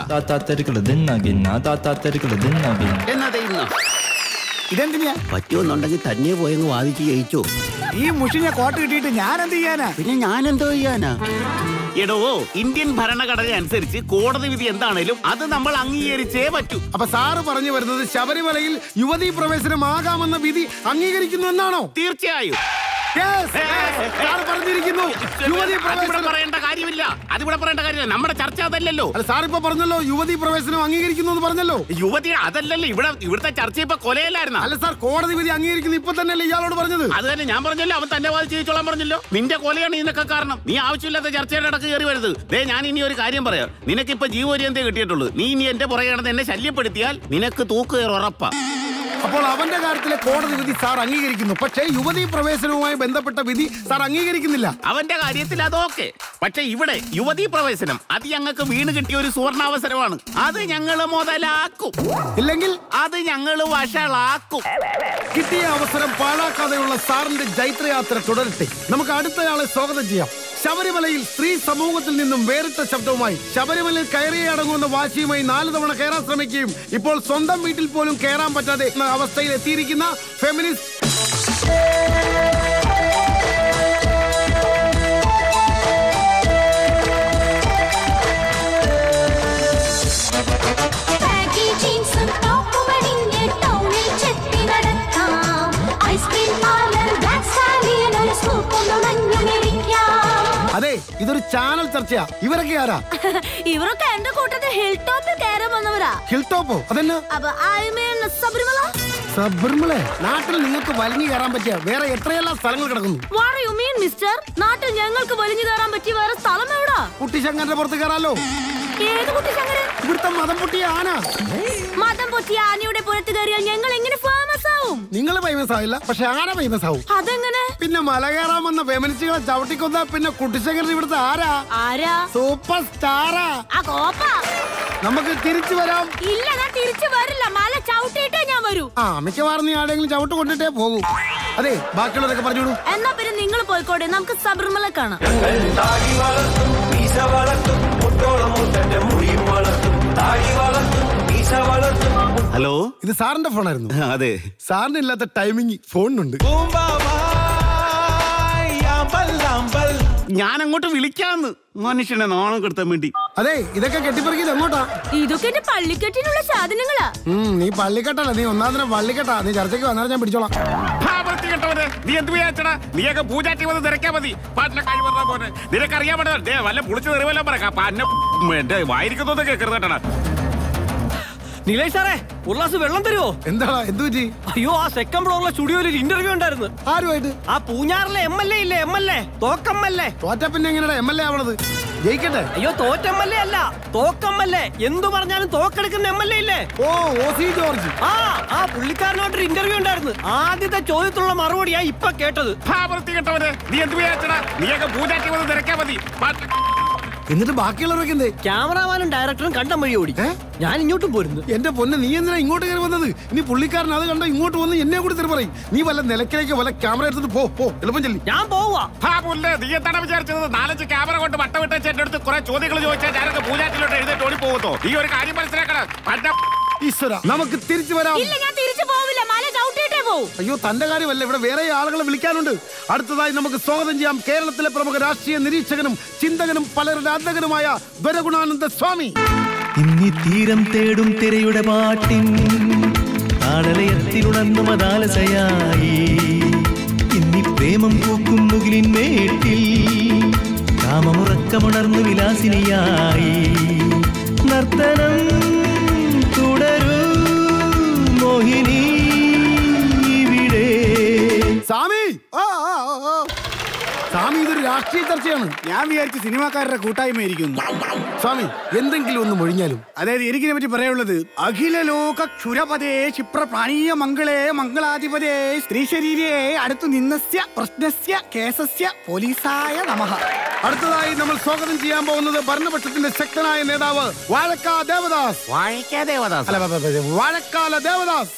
എന്നതേ ഇന്നോ ഇതെന്തിനാ പറ്റുമെന്നുണ്ടെങ്കിൽ തന്നെ പോയങ്ങ് വാദിച്ച് ജയിച്ചോ ഈ മുഷിഞ്ഞ കോട്ട് കിട്ടിയിട്ട് ഞാൻ എന്ത് ചെയ്യാനാ പിന്നെ ഞാൻ എന്തോ ചെയ്യാനാ എടോ ഇന്ത്യൻ ഭരണഘടന അനുസരിച്ച് കോടതി വിധി എന്താണേലും അത് നമ്മൾ അംഗീകരിച്ചേ പറ്റൂ അപ്പൊ സാറ് പറഞ്ഞു വരുന്നത് ശബരിമലയിൽ യുവതീ പ്രവേശനമാകാമെന്ന വിധി അംഗീകരിക്കുന്നു എന്നാണോ തീർച്ചയായും Yes, yes, സാറ് പറഞ്ഞിരിക്കുന്നു യുവതീ അതിവിടെ പ്രവേശനം പറയേണ്ട കാര്യമില്ല അതിവിടെ പറയേണ്ട കാര്യമില്ല നമ്മുടെ ചർച്ച അതല്ലല്ലോ അല്ല സാർ ഇപ്പൊ പറഞ്ഞല്ലോ യുവതീ പ്രവേശനം അംഗീകരിക്കുന്നു എന്ന് പറഞ്ഞല്ലോ യുവതി അതല്ലല്ലോ ഇവിടെ ഇവിടുത്തെ ചർച്ച ഇപ്പൊ കൊലയല്ലായിരുന്ന അല്ല സാർ കോടതി വിധി അംഗീകരിക്കുന്നു ഇപ്പൊ തന്നെയല്ലേ ഇയാളോട് പറഞ്ഞത് അത് തന്നെ ഞാൻ പറഞ്ഞല്ലോ അവൻ തന്നെ വാദിച്ച് ജയിച്ചോളാൻ പറഞ്ഞല്ലോ നിന്റെ കൊലയാണ് ഇതിനൊക്കെ കാരണം നീ ആവശ്യമില്ലാത്ത ചർച്ചയുടെ ഇടക്ക് കയറി വരുത് ദേ ഞാൻ ഇനി ഒരു കാര്യം പറയാം നിനക്കിപ്പോ ജീവപര്യന്തേ കിട്ടിയിട്ടുള്ളൂ നീ ഇനി എന്റെ പുറകെ കിടന്ന് എന്നെ ശല്യപ്പെടുത്തിയാൽ നിനക്ക് തൂക്കുകയർ ഉറപ്പാ അപ്പോൾ അവന്റെ കാര്യത്തിലെ കോടതി വിധി സാർ അംഗീകരിക്കുന്നു പക്ഷേ യുവതീ പ്രവേശനവുമായി ബന്ധപ്പെട്ട വിധി സാർ അംഗീകരിക്കുന്നില്ല അവന്റെ കാര്യത്തിൽ അതൊക്കെ പക്ഷെ ഇവിടെ യുവതീ പ്രവേശനം അത് ഞങ്ങൾക്ക് വീണ് കിട്ടിയ ഒരു സുവർണാവസരമാണ് അത് ഞങ്ങള് മുതലാക്കും ഇല്ലെങ്കിൽ അത് ഞങ്ങള് വഷളാക്കും കിട്ടിയ അവസരം പാഴാക്കാതെയുള്ള സാറിന്റെ ജൈത്രയാത്ര തുടരട്ടെ നമുക്ക് അടുത്തയാളെ സ്വാഗതം ചെയ്യാം ശബരിമലയിൽ സ്ത്രീ സമൂഹത്തിൽ നിന്നും വേറിട്ട ശബ്ദവുമായി ശബരിമലയിൽ കയറിയേ അടങ്ങുന്ന വാശിയുമായി നാല് തവണ കയറാൻ ശ്രമിക്കുകയും ഇപ്പോൾ സ്വന്തം വീട്ടിൽ പോലും കയറാൻ പറ്റാതെ എന്ന അവസ്ഥയിൽ എത്തിയിരിക്കുന്ന ഫെമിനിസ്റ്റ് ബാഗി ജീൻസും ടോപ്പും അണിഞ്ഞ് ടൗണിൽ ചെത്തി നടക്കാം ഐസ്ക്രീം പാർലർ ബ്ലാക്ക് സ്റ്റാലിയൻ ഒരു സ്കൂപ്പ് നുണഞ്ഞു മെരിക്കാം അതെ ഇതൊരു ചാനൽ ചർച്ചയാ ഇവരൊക്കെ ആരാ ഇവരൊക്കെ എന്റെ കൂട്ടത്തിൽ ഹിൽ ടോപ്പിൽ കയറാൻ വന്നവരാ ഹിൽ ടോപ്പോ അതെന്നാ അപ്പൊ ഐ മീൻ ശബരിമല സബർമലെ നാട്ടിൽ നിങ്ങൾക്ക് വലിഞ്ഞു കയറാൻ പറ്റിയ വേറെ എത്രയെല്ലാം സ്ഥലങ്ങൾ കിടക്കുന്നു വാട്ട് യു മീൻ മിസ്റ്റർ നാട്ടിൽ ഞങ്ങൾക്ക് വലിഞ്ഞു കയറാൻ പറ്റിയ വേറെ സ്ഥലം എവിടാ കുട്ടിശങ്കറിന്റെ പുറത്ത് കയറാലോ ഏത് കുട്ടി ശങ്കരൻ ഇവിടുത്തെ മതം പൊട്ടിയ ആന മതം പൊട്ടിയ ആനയുടെ പുറത്ത് കയറിയാൽ ഞങ്ങൾ എങ്ങനെ ഫേമസ് ആവും നിങ്ങൾ ഫേമസ് ആവില്ല പക്ഷെ ആന ഫേമസ് ആവും അതെങ്ങനെ പിന്നെ മല കയറാൻ വന്ന ഫെമിനിസ്റ്റുകളെ ചവിട്ടിക്കൊന്ന പിന്നെ കുട്ടിശങ്കരൻ ഇവിടുത്തെ ആരാ ആരാ സൂപ്പർ സ്റ്റാറാ ആ കോപ്പ നമുക്ക് തിരിച്ചു വരാം ഇല്ല ഞാൻ തിരിച്ചു വരില്ല മല ചവിട്ടിയിട്ടേ ഞാൻ വരൂ ആ മിക്കവാറും നീ ആരെങ്കിലും ചവിട്ട് കൊണ്ടിട്ടേ പോകൂ അതെ ബാക്കിയുള്ളവരൊക്കെ പറഞ്ഞോളൂ എന്നാ പിന്നെ നിങ്ങൾ പോയിക്കോട്ടെ നമുക്ക് ശബരിമല കാണാം ഹലോ ഇത് സാറിന്റെ ഫോണായിരുന്നു അതെ സാറിന് ഇല്ലാത്ത ടൈമിംഗ് ഫോണിനുണ്ട് ഞാൻ അങ്ങോട്ട് വിളിക്കാന്ന് മനുഷ്യനെ നാണം കെടുത്താൻ വേണ്ടി അതെ ഇതൊക്കെ കെട്ടിപ്പറിക്കിത് എങ്ങോട്ടാ ഇതൊക്കെ എന്റെ പള്ളിക്കെട്ടിനുള്ള സാധനങ്ങളാ ഉം, നീ പള്ളിക്കെട്ടല്ല നീ ഒന്നാം ദിനം പള്ളിക്കെട്ടാ നീ ചർച്ചയ്ക്ക് വന്നാൽ ഞാൻ പിടിച്ചോളാം ആ, വൃത്തികെട്ടവനെ. നീ എന്ത് വിചാരിച്ചടാ നീയൊക്കെ പൂജാറ്റി വന്ന് തിരക്കാ മതി പാട്ടിനെ കഴിവറാ പോലെ നിനക്കറിയാൻ പറ്റുന്ന ദേ വല്ല പുളിച്ച് തെറിവെല്ലാം പറയാം പാന്നെ എന്റെ വായിരിക്കുന്നതൊക്കെ കേൾക്കരുത് കേട്ടടാ നീലേഷ് സാറേ ഒരു ഗ്ലാസ് വെള്ളം തരുമോ എന്താ എന്ത് പറ്റി അയ്യോ ആ സെക്കൻഡ് ഫ്ലോറിലെ സ്റ്റുഡിയോയിൽ ഒരു ഇന്റർവ്യൂ ഉണ്ടായിരുന്നു ആരുമായിട്ട് ആ പൂഞ്ഞാറിലെ എം എൽ എ ഇല്ലേ എം എൽ എ തോക്കം എൽ എ തോറ്റ പിന്നെ എങ്ങനെയാ എം എൽ എ ആവണത് ജയിക്കട്ടെ അയ്യോ തോറ്റം എൽ എ അല്ല തോക്കം എൽ എ എന്തു പറഞ്ഞാലും തോക്കെടുക്കുന്ന എം എൽ എ ഇല്ലേ ഓ ഓ സി ജോർജ് ആ ആ പുള്ളിക്കാരനോട്ടൊരു ഇന്റർവ്യൂ ഉണ്ടായിരുന്നു ആദ്യത്തെ ചോദ്യത്തിലുള്ള മറുപടിയാ ഇപ്പൊ കേട്ടത് ആ, വൃത്തികെട്ടവനെ. നീ എന്ത് വിചാരിച്ചടാ നീയൊക്കെ പൂജാറ്റി വന്ന് തിരക്കാ മതി പാട്ടിനെ എന്നിട്ട് ബാക്കിയുള്ളവരൊക്കെ എന്തേ ക്യാമറാമാനും ഡയറക്ടറും കണ്ടം വഴി ഓടി ഞാൻ ഇങ്ങോട്ടും പോരുന്നു എന്റെ പൊന്നെ നീ എന്തിനാ ഇങ്ങോട്ട് കയറി വന്നത് ഇനി പുള്ളിക്കാരൻ അത് കണ്ട ഇങ്ങോട്ട് വന്ന് എന്നെ കൂടി തെറി പറയും നീ വല്ല നിലക്കിലേക്ക് വല്ല ക്യാമറ എടുത്തിട്ട് പോ പോ എളുപ്പം ചെല്ലി ഞാൻ പോവാ ആ പുല്ലേ നീ എന്താണ് വിചാരിച്ചത് നാലഞ്ച് ക്യാമറ കൊണ്ട് വട്ടം വിട്ട് എന്റെ അടുത്ത് കുറെ ചോദ്യങ്ങൾ ചോദിച്ചാൽ ഞാനൊക്കെ പൂജാറ്റിലോട്ട് എഴുന്നേറ്റ് ഓടി പോകുന്നു ഈ ഒരു കാര്യം മനസ്സിലാക്കണം പണ്ട ഈശ്വര നമുക്ക് തിരിച്ചു വരാം ഇല്ല ഞാൻ തിരിച്ചു പോവില്ല മല ചവിട്ടിയിട്ടേ പോവും അയ്യോ തന്റെ കാര്യമല്ല ഇവിടെ വേറെ ആളുകളെ വിളിക്കാനുണ്ട് അടുത്തതായി നമുക്ക് സ്വാഗതം ചെയ്യാം കേരളത്തിലെ പ്രമുഖ രാഷ്ട്രീയ നിരീക്ഷകനും ചിന്തകനും പലരുടെ അന്ധകനുമായ ദ്വരഗുണാനന്ദ സ്വാമി ഇന്നി തീരം തേടും തിരയുടെ പാട്ടിൻ താളലയത്തിലുണർന്നു മതാലസയായി ഇന്നി പ്രേമം പൂക്കും മുകിലിൻ മേട്ടിൽ കാമമുറക്കമുണർന്നു വിലാസിനിയായി നർത്തനം തുടരൂ മോഹിനി ഇവിടെ രാഷ്ട്രീയ ചർച്ചയാണ് ഞാൻ വിചാരിച്ചു സിനിമാക്കാരുടെ കൂട്ടായ്മ ഇരിക്കുന്നു സ്വാമി എന്തെങ്കിലും ഒന്ന് മൊഴിഞ്ഞാലും അതായത് എനിക്കിനെ പറ്റി പറയാനുള്ളത് അഖില ലോക ക്ഷുരപദേ ക്ഷിപ്ര പ്രാണീയ മംഗളേ മംഗളാധിപതേ സ്ത്രീ ശരീരേ അടുത്തു നിന്നസ്യ പ്രശ്നസ്യ കേസസ്യ പോലീസായ നമഃ അടുത്തതായി നമ്മൾ സ്വാഗതം ചെയ്യാൻ പോകുന്നത് ഭരണപക്ഷത്തിന്റെ ശക്തനായ നേതാവ് വാഴക്കാ ദേവദാസ് വാഴക്കാ ദേവദാസ് അല്ല ബ- ബ- ബ- വാഴക്കാല ദേവദാസ്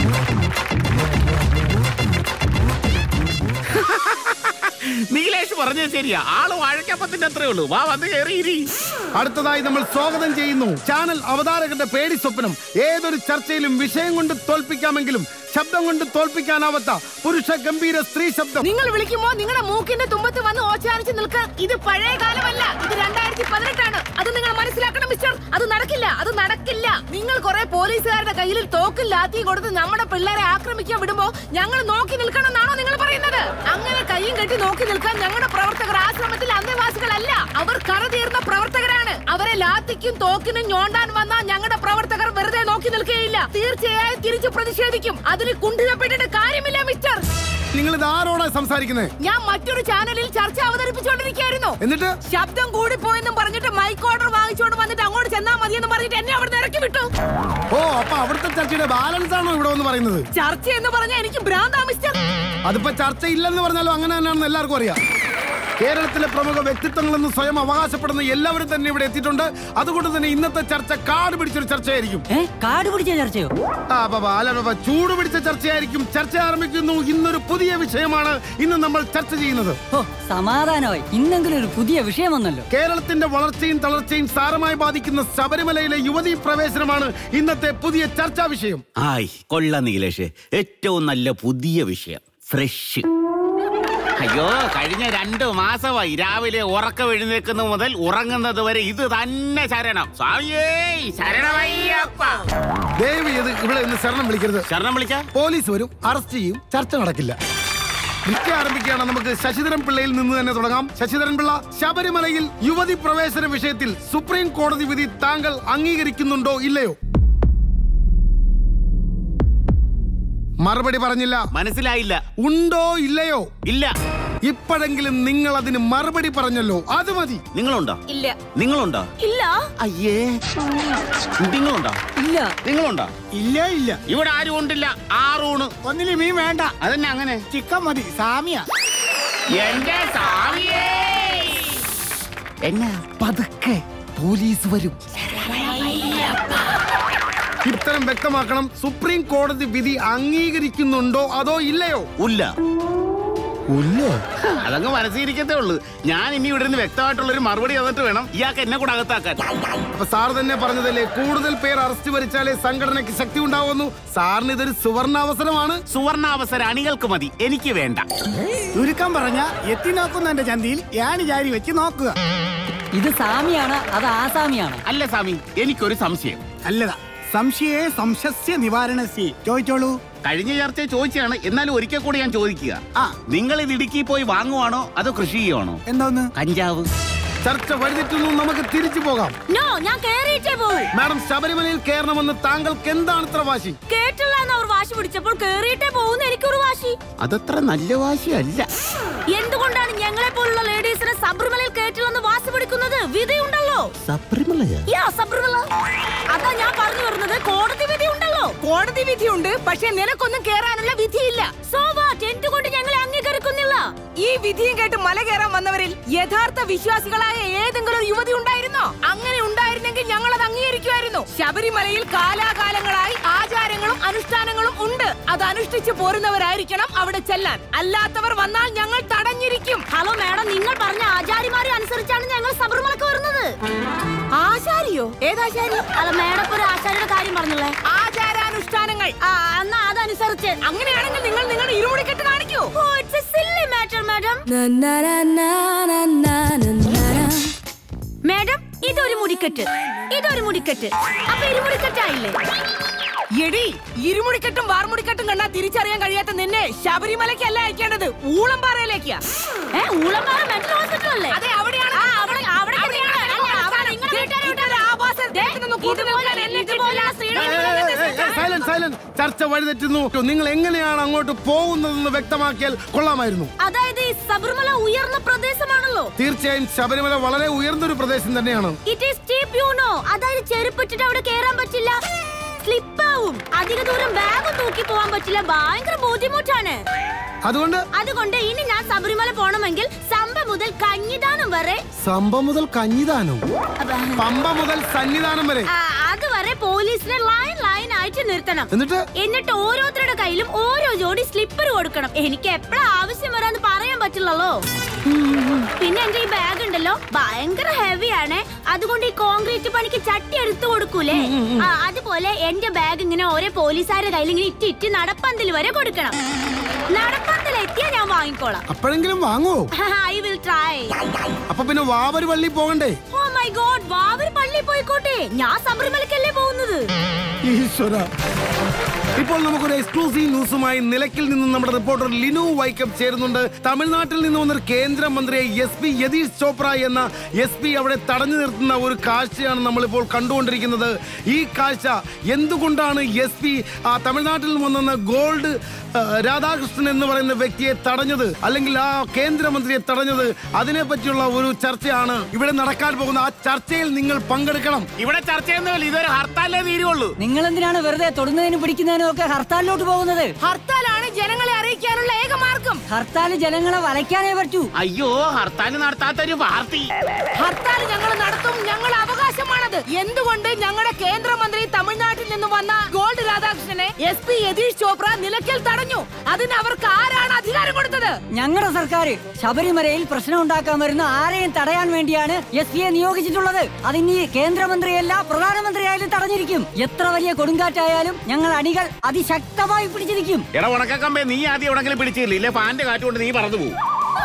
നീലേഷ് പറഞ്ഞത് ശരിയാ ആള് വാഴക്കപ്പത്തിന്റെ അത്രേ ഉള്ളൂ വാ വന്ന് കയറി ഇരി അടുത്തതായി നമ്മൾ സ്വാഗതം ചെയ്യുന്നു ചാനൽ അവതാരകന്റെ പേടി സ്വപ്നം ഏതൊരു ചർച്ചയിലും വിഷയം കൊണ്ട് തോൽപ്പിക്കാമെങ്കിലും ശബ്ദം കൊണ്ട് തോൽപ്പിക്കാനാവാത്ത പുരുഷ ഗംഭീര സ്ത്രീ ശബ്ദം നിങ്ങൾ വിളിക്കുമ്പോ നിങ്ങളുടെ മൂക്കിന്റെ തുമ്പത്ത് വന്ന് ഓച്ചാനിച്ച് നിൽക്കാൻ ഇത് പഴയ കാലമല്ല ഇത് രണ്ടായിരത്തി പതിനെട്ടാണ് അത് നിങ്ങൾ മനസ്സിലാക്കണം മിസ്റ്റർ അത് നടക്കില്ല അത് നടക്കില്ല നിങ്ങൾ കുറെ പോലീസുകാരുടെ കയ്യിൽ തോക്കും ലാത്തിയും കൊടുത്ത് നമ്മുടെ പിള്ളേരെ ആക്രമിക്കാൻ വിടുമ്പോ ഞങ്ങൾ നോക്കി നിൽക്കണം എന്നാണോ നിങ്ങൾ പറയുന്നത് അങ്ങനെ കൈയും കെട്ടി നോക്കി നിൽക്കാൻ ഞങ്ങളുടെ പ്രവർത്തകർ ആശ്രമത്തിൽ അന്തേവാസികളല്ല അവർ കറതീർന്ന പ്രവർത്തകരാണ് അവരെ ലാത്തിക്കും തോക്കിനും ഞോണ്ടാൻ വന്ന ഞങ്ങളുടെ പ്രവർത്തകർ വെറുതെ നോക്കി നിൽക്കുകയില്ല തീർച്ചയായും തിരിച്ചു പ്രതിഷേധിക്കും അതിന് കുണ്ഠിതപ്പെട്ടിട്ട് കാര്യമില്ല മിസ്റ്റർ നിങ്ങൾ ഇത് ആരോടാ സംസാരിക്കുന്നത് ഞാൻ മറ്റൊരു ചാനലിൽ ചർച്ച അവതരിപ്പിച്ചുകൊണ്ടിരിക്കുകയായിരുന്നു എന്നിട്ട് ശബ്ദം കൂടിപ്പോയെന്നും പറഞ്ഞിട്ട് മൈക്ക് ഓർഡർ വാങ്ങിച്ചുകൊണ്ട് വന്നിട്ട് അങ്ങോട്ട് ചെന്നാ മതിയെന്ന് പറഞ്ഞിട്ട് എന്നെ അവിടെ ഇറക്കി വിട്ടു ഓ അപ്പൊ അവിടുത്തെ ചർച്ചയുടെ ബാലൻസ് ആണോ ഇവിടെ വന്ന് പറയുന്നത് ചർച്ച എന്ന് പറഞ്ഞാൽ എനിക്ക് ഭ്രാന്താ മിസ്റ്റർ അതിപ്പോ ചർച്ച ഇല്ലെന്ന് പറഞ്ഞാലും അങ്ങനെ തന്നെയാണെന്ന് എല്ലാവർക്കും അറിയാം കേരളത്തിലെ പ്രമുഖ വ്യക്തിത്വങ്ങളെന്ന് സ്വയം അവകാശപ്പെടുന്ന എല്ലാവരും തന്നെ ഇവിടെ എത്തിയിട്ടുണ്ട് അതുകൊണ്ട് തന്നെ ഇന്നത്തെ ചർച്ച കാട് പിടിച്ചൊരു ചർച്ചയായിരിക്കും കാട് പിടിച്ച ചർച്ചയോ ആ ബാബാ അല്ല ബാബാ ചൂട് പിടിച്ച ചർച്ചയായിരിക്കും ചർച്ച ആരംഭിക്കുന്നു ഇന്നൊരു പുതിയ വിഷയമാണ് ഇന്ന് നമ്മൾ ചർച്ച ചെയ്യുന്നത് ഓ സമാധാനമായി ഇന്നെങ്കിലും ഒരു പുതിയ വിഷയം വന്നല്ലോ കേരളത്തിന്റെ വളർച്ചയും തളർച്ചയും സാരമായി ബാധിക്കുന്ന ശബരിമലയിലെ യുവതീ പ്രവേശനമാണ് ഇന്നത്തെ പുതിയ ചർച്ചാ വിഷയം ആയ് കൊള്ള നീലേഷ് ഏറ്റവും നല്ല പുതിയ വിഷയം ഫ്രഷ് അയ്യോ കഴിഞ്ഞ രണ്ടു മാസമായി രാവിലെ ഉറക്കം എഴുന്നേക്കുന്ന മുതൽ ഉറങ്ങുന്നത് വരെ ഇത് തന്നെ ശരണം സ്വാമിയേ ശരണമയ്യപ്പ ദയവ് ചെയ്ത് ഇവിടെ നിന്ന് ശരണം വിളിക്കരുത് ശരണം വിളിച്ച പോലീസ് വരും അറസ്റ്റ് ചെയ്യും ചർച്ച നടക്കില്ല വിളിക്ക ആരംഭിക്കുകയാണ് നമുക്ക് ശശിധരൻ പിള്ളയിൽ നിന്ന് തന്നെ തുടങ്ങാം ശശിധരൻ പിള്ള ശബരിമലയിൽ യുവതി പ്രവേശന വിഷയത്തിൽ സുപ്രീം കോടതി വിധി താങ്കൾ അംഗീകരിക്കുന്നുണ്ടോ ഇല്ലയോ മറുപടി പറഞ്ഞില്ല മനസ്സിലായില്ല ഉണ്ടോ ഇല്ലയോ ഇല്ല ഇപ്പോഴെങ്കിലും നിങ്ങൾ അതിന് മറുപടി പറഞ്ഞല്ലോ അത് മതി നിങ്ങളുണ്ടോ ഇല്ല നിങ്ങളുണ്ടോ ഇല്ല അയ്യേ നിങ്ങളുണ്ടോ ഇല്ല നിങ്ങളുണ്ടോ ഇല്ല ഇല്ല ഇവിടെ ആരും ഉണ്ടില്ല ആറൂണ് ഒന്നിലും മീൻ വേണ്ട അതന്നെ അങ്ങനെ ചിക്കൻ മതി സാമിയ എന്റെ സ്വാമിയേ എന്നാ പതുക്കെ പോലീസ് വരും ഉത്തരം വ്യക്തമാക്കണം സുപ്രീം കോടതി വിധി അംഗീകരിക്കുന്നുണ്ടോ അതോ ഇല്ലയോ ഉല്ല ഉല്ല അതങ്ങ് മനസ്സിരിക്കത്തേ ഉള്ളൂ ഞാൻ ഇനി ഇവിടെ നിന്ന് വ്യക്തമായിട്ടുള്ള ഒരു മറുപടി തന്നിട്ട് വേണം ഇയാൾക്ക് എന്നെ കൂടെ അകത്താക്കാൻ അപ്പൊ സാർ തന്നെ പറഞ്ഞതല്ലേ കൂടുതൽ പേർ അറസ്റ്റ് വരിച്ചാലേ സംഘടനയ്ക്ക് ശക്തി ഉണ്ടാവുന്നു സാറിന് ഇതൊരു സുവർണ അവസരമാണ് സുവർണാവസര അണികൾക്ക് മതി എനിക്ക് വേണ്ട ചുരുക്കം പറഞ്ഞ എത്തി നോക്കുന്നതിന്റെ ചന്തിയിൽ യാണി ജാരി വെച്ച് നോക്കുക ഇത് സാമിയാണ് അത് ആസാമിയാണ് അല്ല സ്വാമി എനിക്കൊരു സംശയം അല്ലതാ സംശയേ സംശസ്യ നിവാരണസ്യ ചോദിച്ചോളൂ കഴിഞ്ഞ ചർച്ച ചോദിച്ചാണ് എന്നാലും ഒരിക്കൽ കൂടി ഞാൻ ചോദിക്കുക ആ നിങ്ങൾ ഇത് ഇടുക്കി പോയി വാങ്ങുവാണോ അതോ കൃഷി ചെയ്യുവാണോ എന്തോന്ന് കഞ്ചാവ് ചർച്ച വഴിതെറ്റുന്നു നമുക്ക് തിരിച്ചു പോകാം നോ ഞാൻ കേറിയിട്ടേ പോയി മാഡം ശബരിമലയിൽ കയറണമെന്ന് താങ്കൾക്ക് എന്താണ് ഇത്ര വാശി കേട്ടില്ല എന്ന് അവർ വാശി പിടിച്ചപ്പോൾ കേറിയിട്ടേ പോകുന്ന എനിക്കൊരു വാശി അതത്ര നല്ല വാശിയല്ല എന്തുകൊണ്ടാണ് ഞങ്ങളെ പോലുള്ള ലേഡീസിനെ ശബരിമലയിൽ കയറ്റില്ലെന്ന് വാശി പിടിക്കുന്നത് വിധിയുണ്ടല്ലോ യാ ശബരിമല അതാ ഞാൻ പറഞ്ഞു വരുന്നത് കോടതി വിധി ഉണ്ടല്ലോ കോടതി വിധിയുണ്ട് പക്ഷെ നിനക്കൊന്നും കേറാനുള്ള വിധിയില്ല സോ വാട്ട് എന്തുകൊണ്ട് ഞങ്ങളെ അംഗീകരിക്കുന്നില്ല ഈ വിധിയും കേട്ട് മല കയറാൻ വന്നവരിൽ യഥാർത്ഥ വിശ്വാസികളായ ഏതെങ്കിലും ഒരു യുവതി ഉണ്ടായിരുന്നോ അങ്ങനെ ഉണ്ടായിരുന്നെങ്കിൽ ഞങ്ങൾ അത് അംഗീകരിക്കുമായിരുന്നു ശബരിമലയിൽ കാലാകാലങ്ങളായി ആചാരങ്ങളും അനുഷ്ഠാനങ്ങളും ഉണ്ട് അത് അനുഷ്ഠിച്ചു പോരുന്നവരായിരിക്കണം അവിടെ ചെല്ലാൻ അല്ലാത്തവർ വന്നാൽ ഞങ്ങൾ തടഞ്ഞിരിക്കും ഹലോ മാഡം നിങ്ങൾ പറഞ്ഞ ആചാര്യമാരെ അനുസരിച്ചാണ് ഞങ്ങൾ ശബരിമലക്ക് വരുന്നത് ആചാരിയോ ഏതാചാരി അല്ല മാഡം ഇപ്പൊ ഒരു ആചാര്യയുടെ കാര്യം പറഞ്ഞല്ലേ ആചാരാനുഷ്ഠാനങ്ങൾ ആ എന്നാ അതനുസരിച്ച് അങ്ങനെയാണെങ്കിൽ നിങ്ങൾ നിങ്ങളുടെ ഇരുമുടിക്കെട്ട് കാണിക്കൂ oh it's a silly matter madam madam ഇതൊരു മുടിക്കെട്ട് ഇതൊരു മുടിക്കെട്ട് അപ്പൊ ഇരുമുടിക്കെട്ടായില്ലേ എടി ഇരുമുടിക്കെട്ടും വാർമുടിക്കെട്ടും കണ്ടാ തിരിച്ചറിയാൻ കഴിയാത്ത നിന്നെ ശബരിമലയ്ക്കല്ല അയക്കേണ്ടത് ഊളംപാറയിലേക്കാ ഏ ഊളംപാറ മെന്റൽ ഹോസ്പിറ്റൽ അല്ലേ അതെ അവിടെയാണ് ആ, അവിടെ- അവിടെ അവിടെയാണ്. അല്ല, അവിടെ അവസാനം. നിങ്ങളെ ദേ, വീട്ടുകാരെ ഇതൊരു ആഭാസ ദേഹത്തുനിന്ന് കൂട്ടി ഇതുപോലെ നിൽക്കാൻ എന്നെ ഇതുപോലെ കിട്ടില്ല. സ്ത്രീകളെ ഏയ്, ഏയ്, ഏയ്, ഏയ്, സൈലന്റ് സൈലന്റ് ചർച്ച വഴിതെറ്റുന്നു നിങ്ങൾ എങ്ങനെയാണ് അങ്ങോട്ട് പോകുന്നതെന്ന് വ്യക്തമാക്കിയാൽ കൊള്ളാമായിരുന്നു അതായത് ഈ ശബരിമല ഉയർന്ന പ്രദേശമാണല്ലോ തീർച്ചയായും ശബരിമല വളരെ ഉയർന്നൊരു പ്രദേശം തന്നെയാണ് it is steep you know അതായത് ചെരുപ്പിട്ടിട്ട് അവിടെ കേറാൻ പറ്റില്ല സ്ലിപ്പ് ആവും അധിക ദൂരം ബാഗ് തൂക്കി പോവാൻ പറ്റില്ല ഭയങ്കര ബുദ്ധിമുട്ടാണ് അതുകൊണ്ട് അതുകൊണ്ട് ഇനി ഞാൻ ശബരിമല പോണമെങ്കിൽ സമ്പ മുതൽ കഞ്ഞിദാനം വരെ സംഭ മുതൽ കഞ്ഞിദാനം പമ്പ മുതൽ സന്നിധാനം വരെ ആ, അതുവരെ പോലീസിനെ ലൈൻ ലൈൻ ആയിട്ട് നിർത്തണം എന്നിട്ട് എന്നിട്ട് ഓരോരുത്തരുടെ കയ്യിലും ഓരോ ജോഡി സ്ലിപ്പർ കൊടുക്കണം എനിക്ക് എപ്പോഴാ ആവശ്യം വരാന്ന് പറയാൻ പറ്റില്ലല്ലോ പിന്നെ എന്റെ ഈ ബാഗ് ഉണ്ടല്ലോ ഭയങ്കര ഹെവി ആണ് അതുകൊണ്ട് ഈ കോൺക്രീറ്റ് പണിക്ക് ചട്ടി എടുത്തു കൊടുക്കൂലേ ആ, അതുപോലെ എന്റെ ബാഗ് ഇങ്ങനെ ഓരോ പോലീസുകാരുടെ കയ്യിൽ ഇങ്ങനെ ഇറ്റി ഇറ്റി നടപ്പന്തൽ വരെ കൊടുക്കണം നടപ്പന്തൽ എത്തിയാ ഞാൻ വാങ്ങിക്കോളാം അപ്പോഴെങ്കിലും വാങ്ങുവോ ഐ വിൽ ട്രൈ അപ്പൊ പിന്നെ വാവര് പള്ളി പോകണ്ടേ ഓ മൈ ഗോഡ് വാവർ പള്ളി പോയിക്കോട്ടെ ഞാൻ ശബരിമലക്കല്ലേ പോകുന്നത് ഈശ്വര ഇപ്പോൾ നമുക്കൊരു എക്സ്ക്ലൂസീവ് ന്യൂസുമായി നിലയ്ക്കിൽ നിന്നും നമ്മുടെ റിപ്പോർട്ടർ ലിനു വൈക്കം ചേരുന്നുണ്ട് തമിഴ്നാട്ടിൽ നിന്ന് വന്നൊരു കേന്ദ്രമന്ത്രിയെ എസ് പി യതീഷ് ചോപ്ര എന്ന എസ് പി അവിടെ തടഞ്ഞു നിർത്തുന്ന ഒരു കാഴ്ചയാണ് നമ്മളിപ്പോൾ കണ്ടുകൊണ്ടിരിക്കുന്നത് ഈ കാഴ്ച എന്തുകൊണ്ടാണ് എസ് പി ആ തമിഴ്നാട്ടിൽ നിന്ന് വന്ന ഗോൾഡ് ആ, രാധാകൃഷ്ണൻ എന്ന് പറയുന്ന വ്യക്തിയെ തടഞ്ഞത് അല്ലെങ്കിൽ ആ കേന്ദ്രമന്ത്രിയെ തടഞ്ഞത് അതിനെ പറ്റിയുള്ള ഒരു ചർച്ചയാണ് ഇവിടെ നടക്കാൻ പോകുന്ന ആ ചർച്ചയിൽ നിങ്ങൾ പങ്കെടുക്കണം ഇവിടെ ചർച്ചയൊന്നുമില്ല ഇതൊരു ഹർത്താലേ തീരുള്ളൂ നിങ്ങൾ എന്തിനാണ് വെറുതെ തൊടുന്നതിനും പിടിക്കുന്നതിനും ഒക്കെ ഹർത്താലിലോട്ട് പോകുന്നത് ഹർത്താലാണ് ജനങ്ങളെ അറിയിക്കാനുള്ള ഏക മാർഗം ഹർത്താൽ ജനങ്ങളെ വലയ്ക്കാനേ പറ്റൂ അയ്യോ ഹർത്താൽ നടത്താത്തൊരു പാർട്ടി ഹർത്താൽ ഞങ്ങൾ നടത്തും ഞങ്ങളുടെ അവകാശമാണത് എന്തുകൊണ്ട് ഞങ്ങളുടെ കേന്ദ്രമന്ത്രി തമിഴ്നാട്ടിൽ നിന്ന് വന്ന ഗോൾഡ് രാധാകൃഷ്ണനെ എസ് പി യതീഷ് ചോപ്ര നിലയ്ക്കൽ തടഞ്ഞു അതിന് അവർക്ക് ആരാണ് അധികാരം കൊടുത്തത് ഞങ്ങളുടെ സർക്കാർ ശബരിമലയിൽ പ്രശ്നം ഉണ്ടാക്കാൻ വരുന്ന ആരെയും തടയാൻ വേണ്ടിയാണ് എസ് പിയെ നിയോഗിച്ചിട്ടുള്ളത് അതിനി കേന്ദ്രമന്ത്രിയല്ല പ്രധാനമന്ത്രിയായാലും തടഞ്ഞിരിക്കും എത്ര വലിയ കൊടുങ്കാറ്റായാലും ഞങ്ങൾ അണികൾ അതിശക്തമായി പിടിച്ചിരിക്കും എടാ ഉണക്കക്കമ്പേ നീ ആദ്യം എവിടെങ്കിലും പിടിച്ചില്ല ഇല്ലേ ഫാന്റെ കാറ്റുകൊണ്ട് നീ പറന്നു പോകും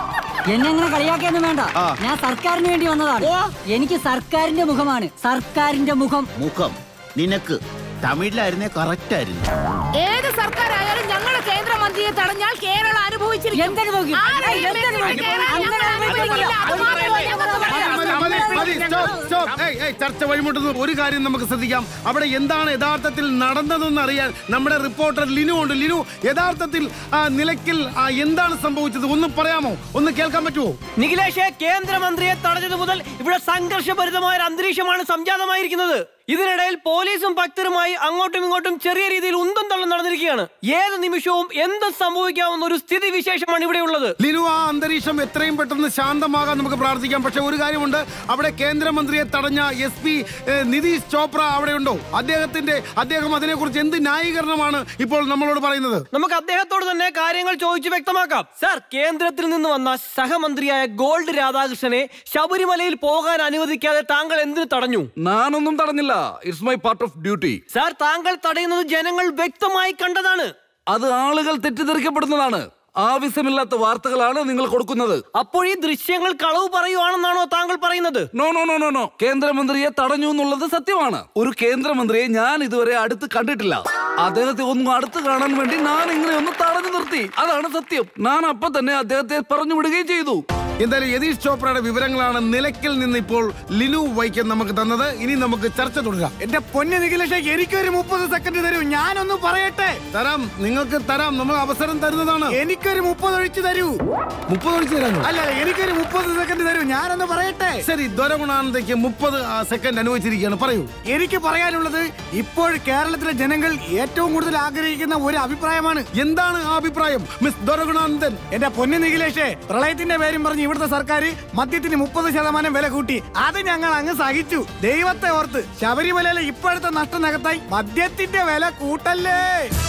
എന്നെ അങ്ങനെ കളിയാക്കിയൊന്നും വേണ്ട ഞാൻ സർക്കാരിന് വേണ്ടി വന്നതാണ് എനിക്ക് സർക്കാരിന്റെ മുഖമാണ് സർക്കാരിന്റെ മുഖം മുഖം നിനക്ക് തമിഴിലായിരുന്നേ കറക്റ്റ് ആയിരുന്നു ഏത് സർക്കാരായാലും ഞങ്ങളുടെ കേന്ദ്രമന്ത്രിയെ തടഞ്ഞാൽ കേരളം അനുഭവിച്ചിരിക്കും എന്തനുഭവിക്കും? ആരെയും എന്തനുഭവിക്കും? കേരളം അങ്ങനെ ഞങ്ങൾ അനുഭവിക്കില്ല. അത് മാത്രമല്ല ഞങ്ങൾക്ക് പറയാം. മതി, മതി, stop, stop. ഏയ്, ഏയ്, ചർച്ച വഴിമുട്ടുന്നു ഒരു കാര്യം നമുക്ക് ശ്രദ്ധിക്കാം അവിടെ എന്താണ് യഥാർത്ഥത്തിൽ നടന്നതെന്ന് അറിയാൻ നമ്മുടെ റിപ്പോർട്ടർ ലിനു ഉണ്ട് ലിനു യഥാർത്ഥത്തിൽ ആ നിലയ്ക്കൽ ആ, എന്താണ് സംഭവിച്ചത് ഒന്ന് പറയാമോ ഒന്ന് കേൾക്കാൻ പറ്റുമോ നിഖിലേഷെ കേന്ദ്രമന്ത്രിയെ തടഞ്ഞത് മുതൽ ഇവിടെ സംഘർഷഭരിതമായ ഒരു അന്തരീക്ഷമാണ് സംജാതമായിരിക്കുന്നത് ഇതിനിടയിൽ പോലീസും ഭക്തരുമായി അങ്ങോട്ടും ഇങ്ങോട്ടും ചെറിയ രീതിയിൽ ഉന്തം തള്ളം നടന്നിരിക്കുകയാണ് ഏത് നിമിഷവും എന്ത് സംഭവിക്കാവുന്ന ഒരു സ്ഥിതി വിശേഷമാണ് ഇവിടെ ഉള്ളത് ലിനു ആ അന്തരീക്ഷം എത്രയും പെട്ടെന്ന് ശാന്തമാകാൻ നമുക്ക് പ്രാർത്ഥിക്കാം പക്ഷെ ഒരു കാര്യമുണ്ട് അവിടെ കേന്ദ്രമന്ത്രിയെ തടഞ്ഞ എസ് പി നിതീഷ് ചോപ്ര അവിടെ ഉണ്ടോ അദ്ദേഹത്തിന്റെ അദ്ദേഹം അതിനെക്കുറിച്ച് എന്ത് ന്യായീകരണമാണ് ഇപ്പോൾ നമ്മളോട് പറയുന്നത് നമുക്ക് അദ്ദേഹത്തോട് തന്നെ കാര്യങ്ങൾ ചോദിച്ചു വ്യക്തമാക്കാം സാർ കേന്ദ്രത്തിൽ നിന്ന് വന്ന സഹമന്ത്രിയായ ഗോൾഡ് രാധാകൃഷ്ണനെ ശബരിമലയിൽ പോകാൻ അനുവദിക്കാതെ താങ്കൾ എന്തിനു തടഞ്ഞു ഞാനൊന്നും തടഞ്ഞില്ല it's my part of duty sir താങ്കൾ തടയുന്നത് ജനങ്ങൾ വ്യക്തമായി കണ്ടതാണ് അത് ആളുകൾ തെറ്റിദ്ധരിക്കപ്പെടുന്നതാണ് ആവശ്യമില്ലാത്ത വാർത്തകളാണ് നിങ്ങൾ കൊടുക്കുന്നത് അപ്പോൾ ഈ ദൃശ്യങ്ങൾ കളവ് പറയുവാണെന്നാണോ താങ്കൾ പറയുന്നത് no no no no no കേന്ദ്രമന്ത്രിയെ തടഞ്ഞു എന്നുള്ളത് സത്യമാണ് ഒരു കേന്ദ്രമന്ത്രിയെ ഞാൻ ഇതുവരെ അടുത്ത് കണ്ടിട്ടില്ല അദ്ദേഹത്തെ ഒന്നും അടുത്ത് കാണാൻ വേണ്ടി ഞാൻ ഇങ്ങനെ ഒന്ന് തടഞ്ഞു നിർത്തി അതാണ് സത്യം ഞാൻ അപ്പൊ തന്നെ അദ്ദേഹത്തെ പറഞ്ഞു വിടുകയും ചെയ്തു എന്തായാലും യതീഷ് ചോപ്രയുടെ വിവരങ്ങളാണ് നിലയ്ക്കൽ നിന്ന് ഇപ്പോൾ ലിനു വൈക്കൻ നമുക്ക് തന്നത് ഇനി നമുക്ക് ചർച്ച തുടരാം എന്റെ പൊന്ന് നിഖിലേഷ് എനിക്കൊരു മുപ്പത് സെക്കൻഡ് തരൂ ഞാനൊന്ന് പറയട്ടെ തരാം നിങ്ങൾക്ക് തരാം നമ്മൾ അവസരം തരുന്നതാണ് എനിക്കൊരു മുപ്പത് ഒഴിച്ചു തരൂ മുപ്പത് ഒഴിച്ചു തരാനോ അല്ല അല്ല, എനിക്കൊരു മുപ്പത് സെക്കൻഡ് തരൂ ഞാനൊന്ന് പറയട്ടെ ശരി ദ്വരഗുണാനന്ദയ്ക്ക് മുപ്പത് സെക്കൻഡ് അനുവദിച്ചിരിക്കുകയാണ് പറയൂ എനിക്ക് പറയാനുള്ളത് ഇപ്പോൾ കേരളത്തിലെ ജനങ്ങൾ ഏറ്റവും കൂടുതൽ ആഗ്രഹിക്കുന്ന ഒരു അഭിപ്രായമാണ് എന്താണ് ആ അഭിപ്രായം മിസ് ദ്വരഗുണാനന്ദൻ എന്റെ പൊന്നു നിഖിലേഷേ പ്രളയത്തിന്റെ പേരും പറഞ്ഞ് ഇവിടുത്തെ സർക്കാർ മദ്യത്തിന് മുപ്പത് ശതമാനം വില കൂട്ടി അത് ഞങ്ങൾ അങ്ങ് സഹിച്ചു ദൈവത്തെ ഓർത്ത് ശബരിമലയിലെ ഇപ്പോഴത്തെ നഷ്ടം നികത്തായി മദ്യത്തിന്റെ വില കൂട്ടല്ലേ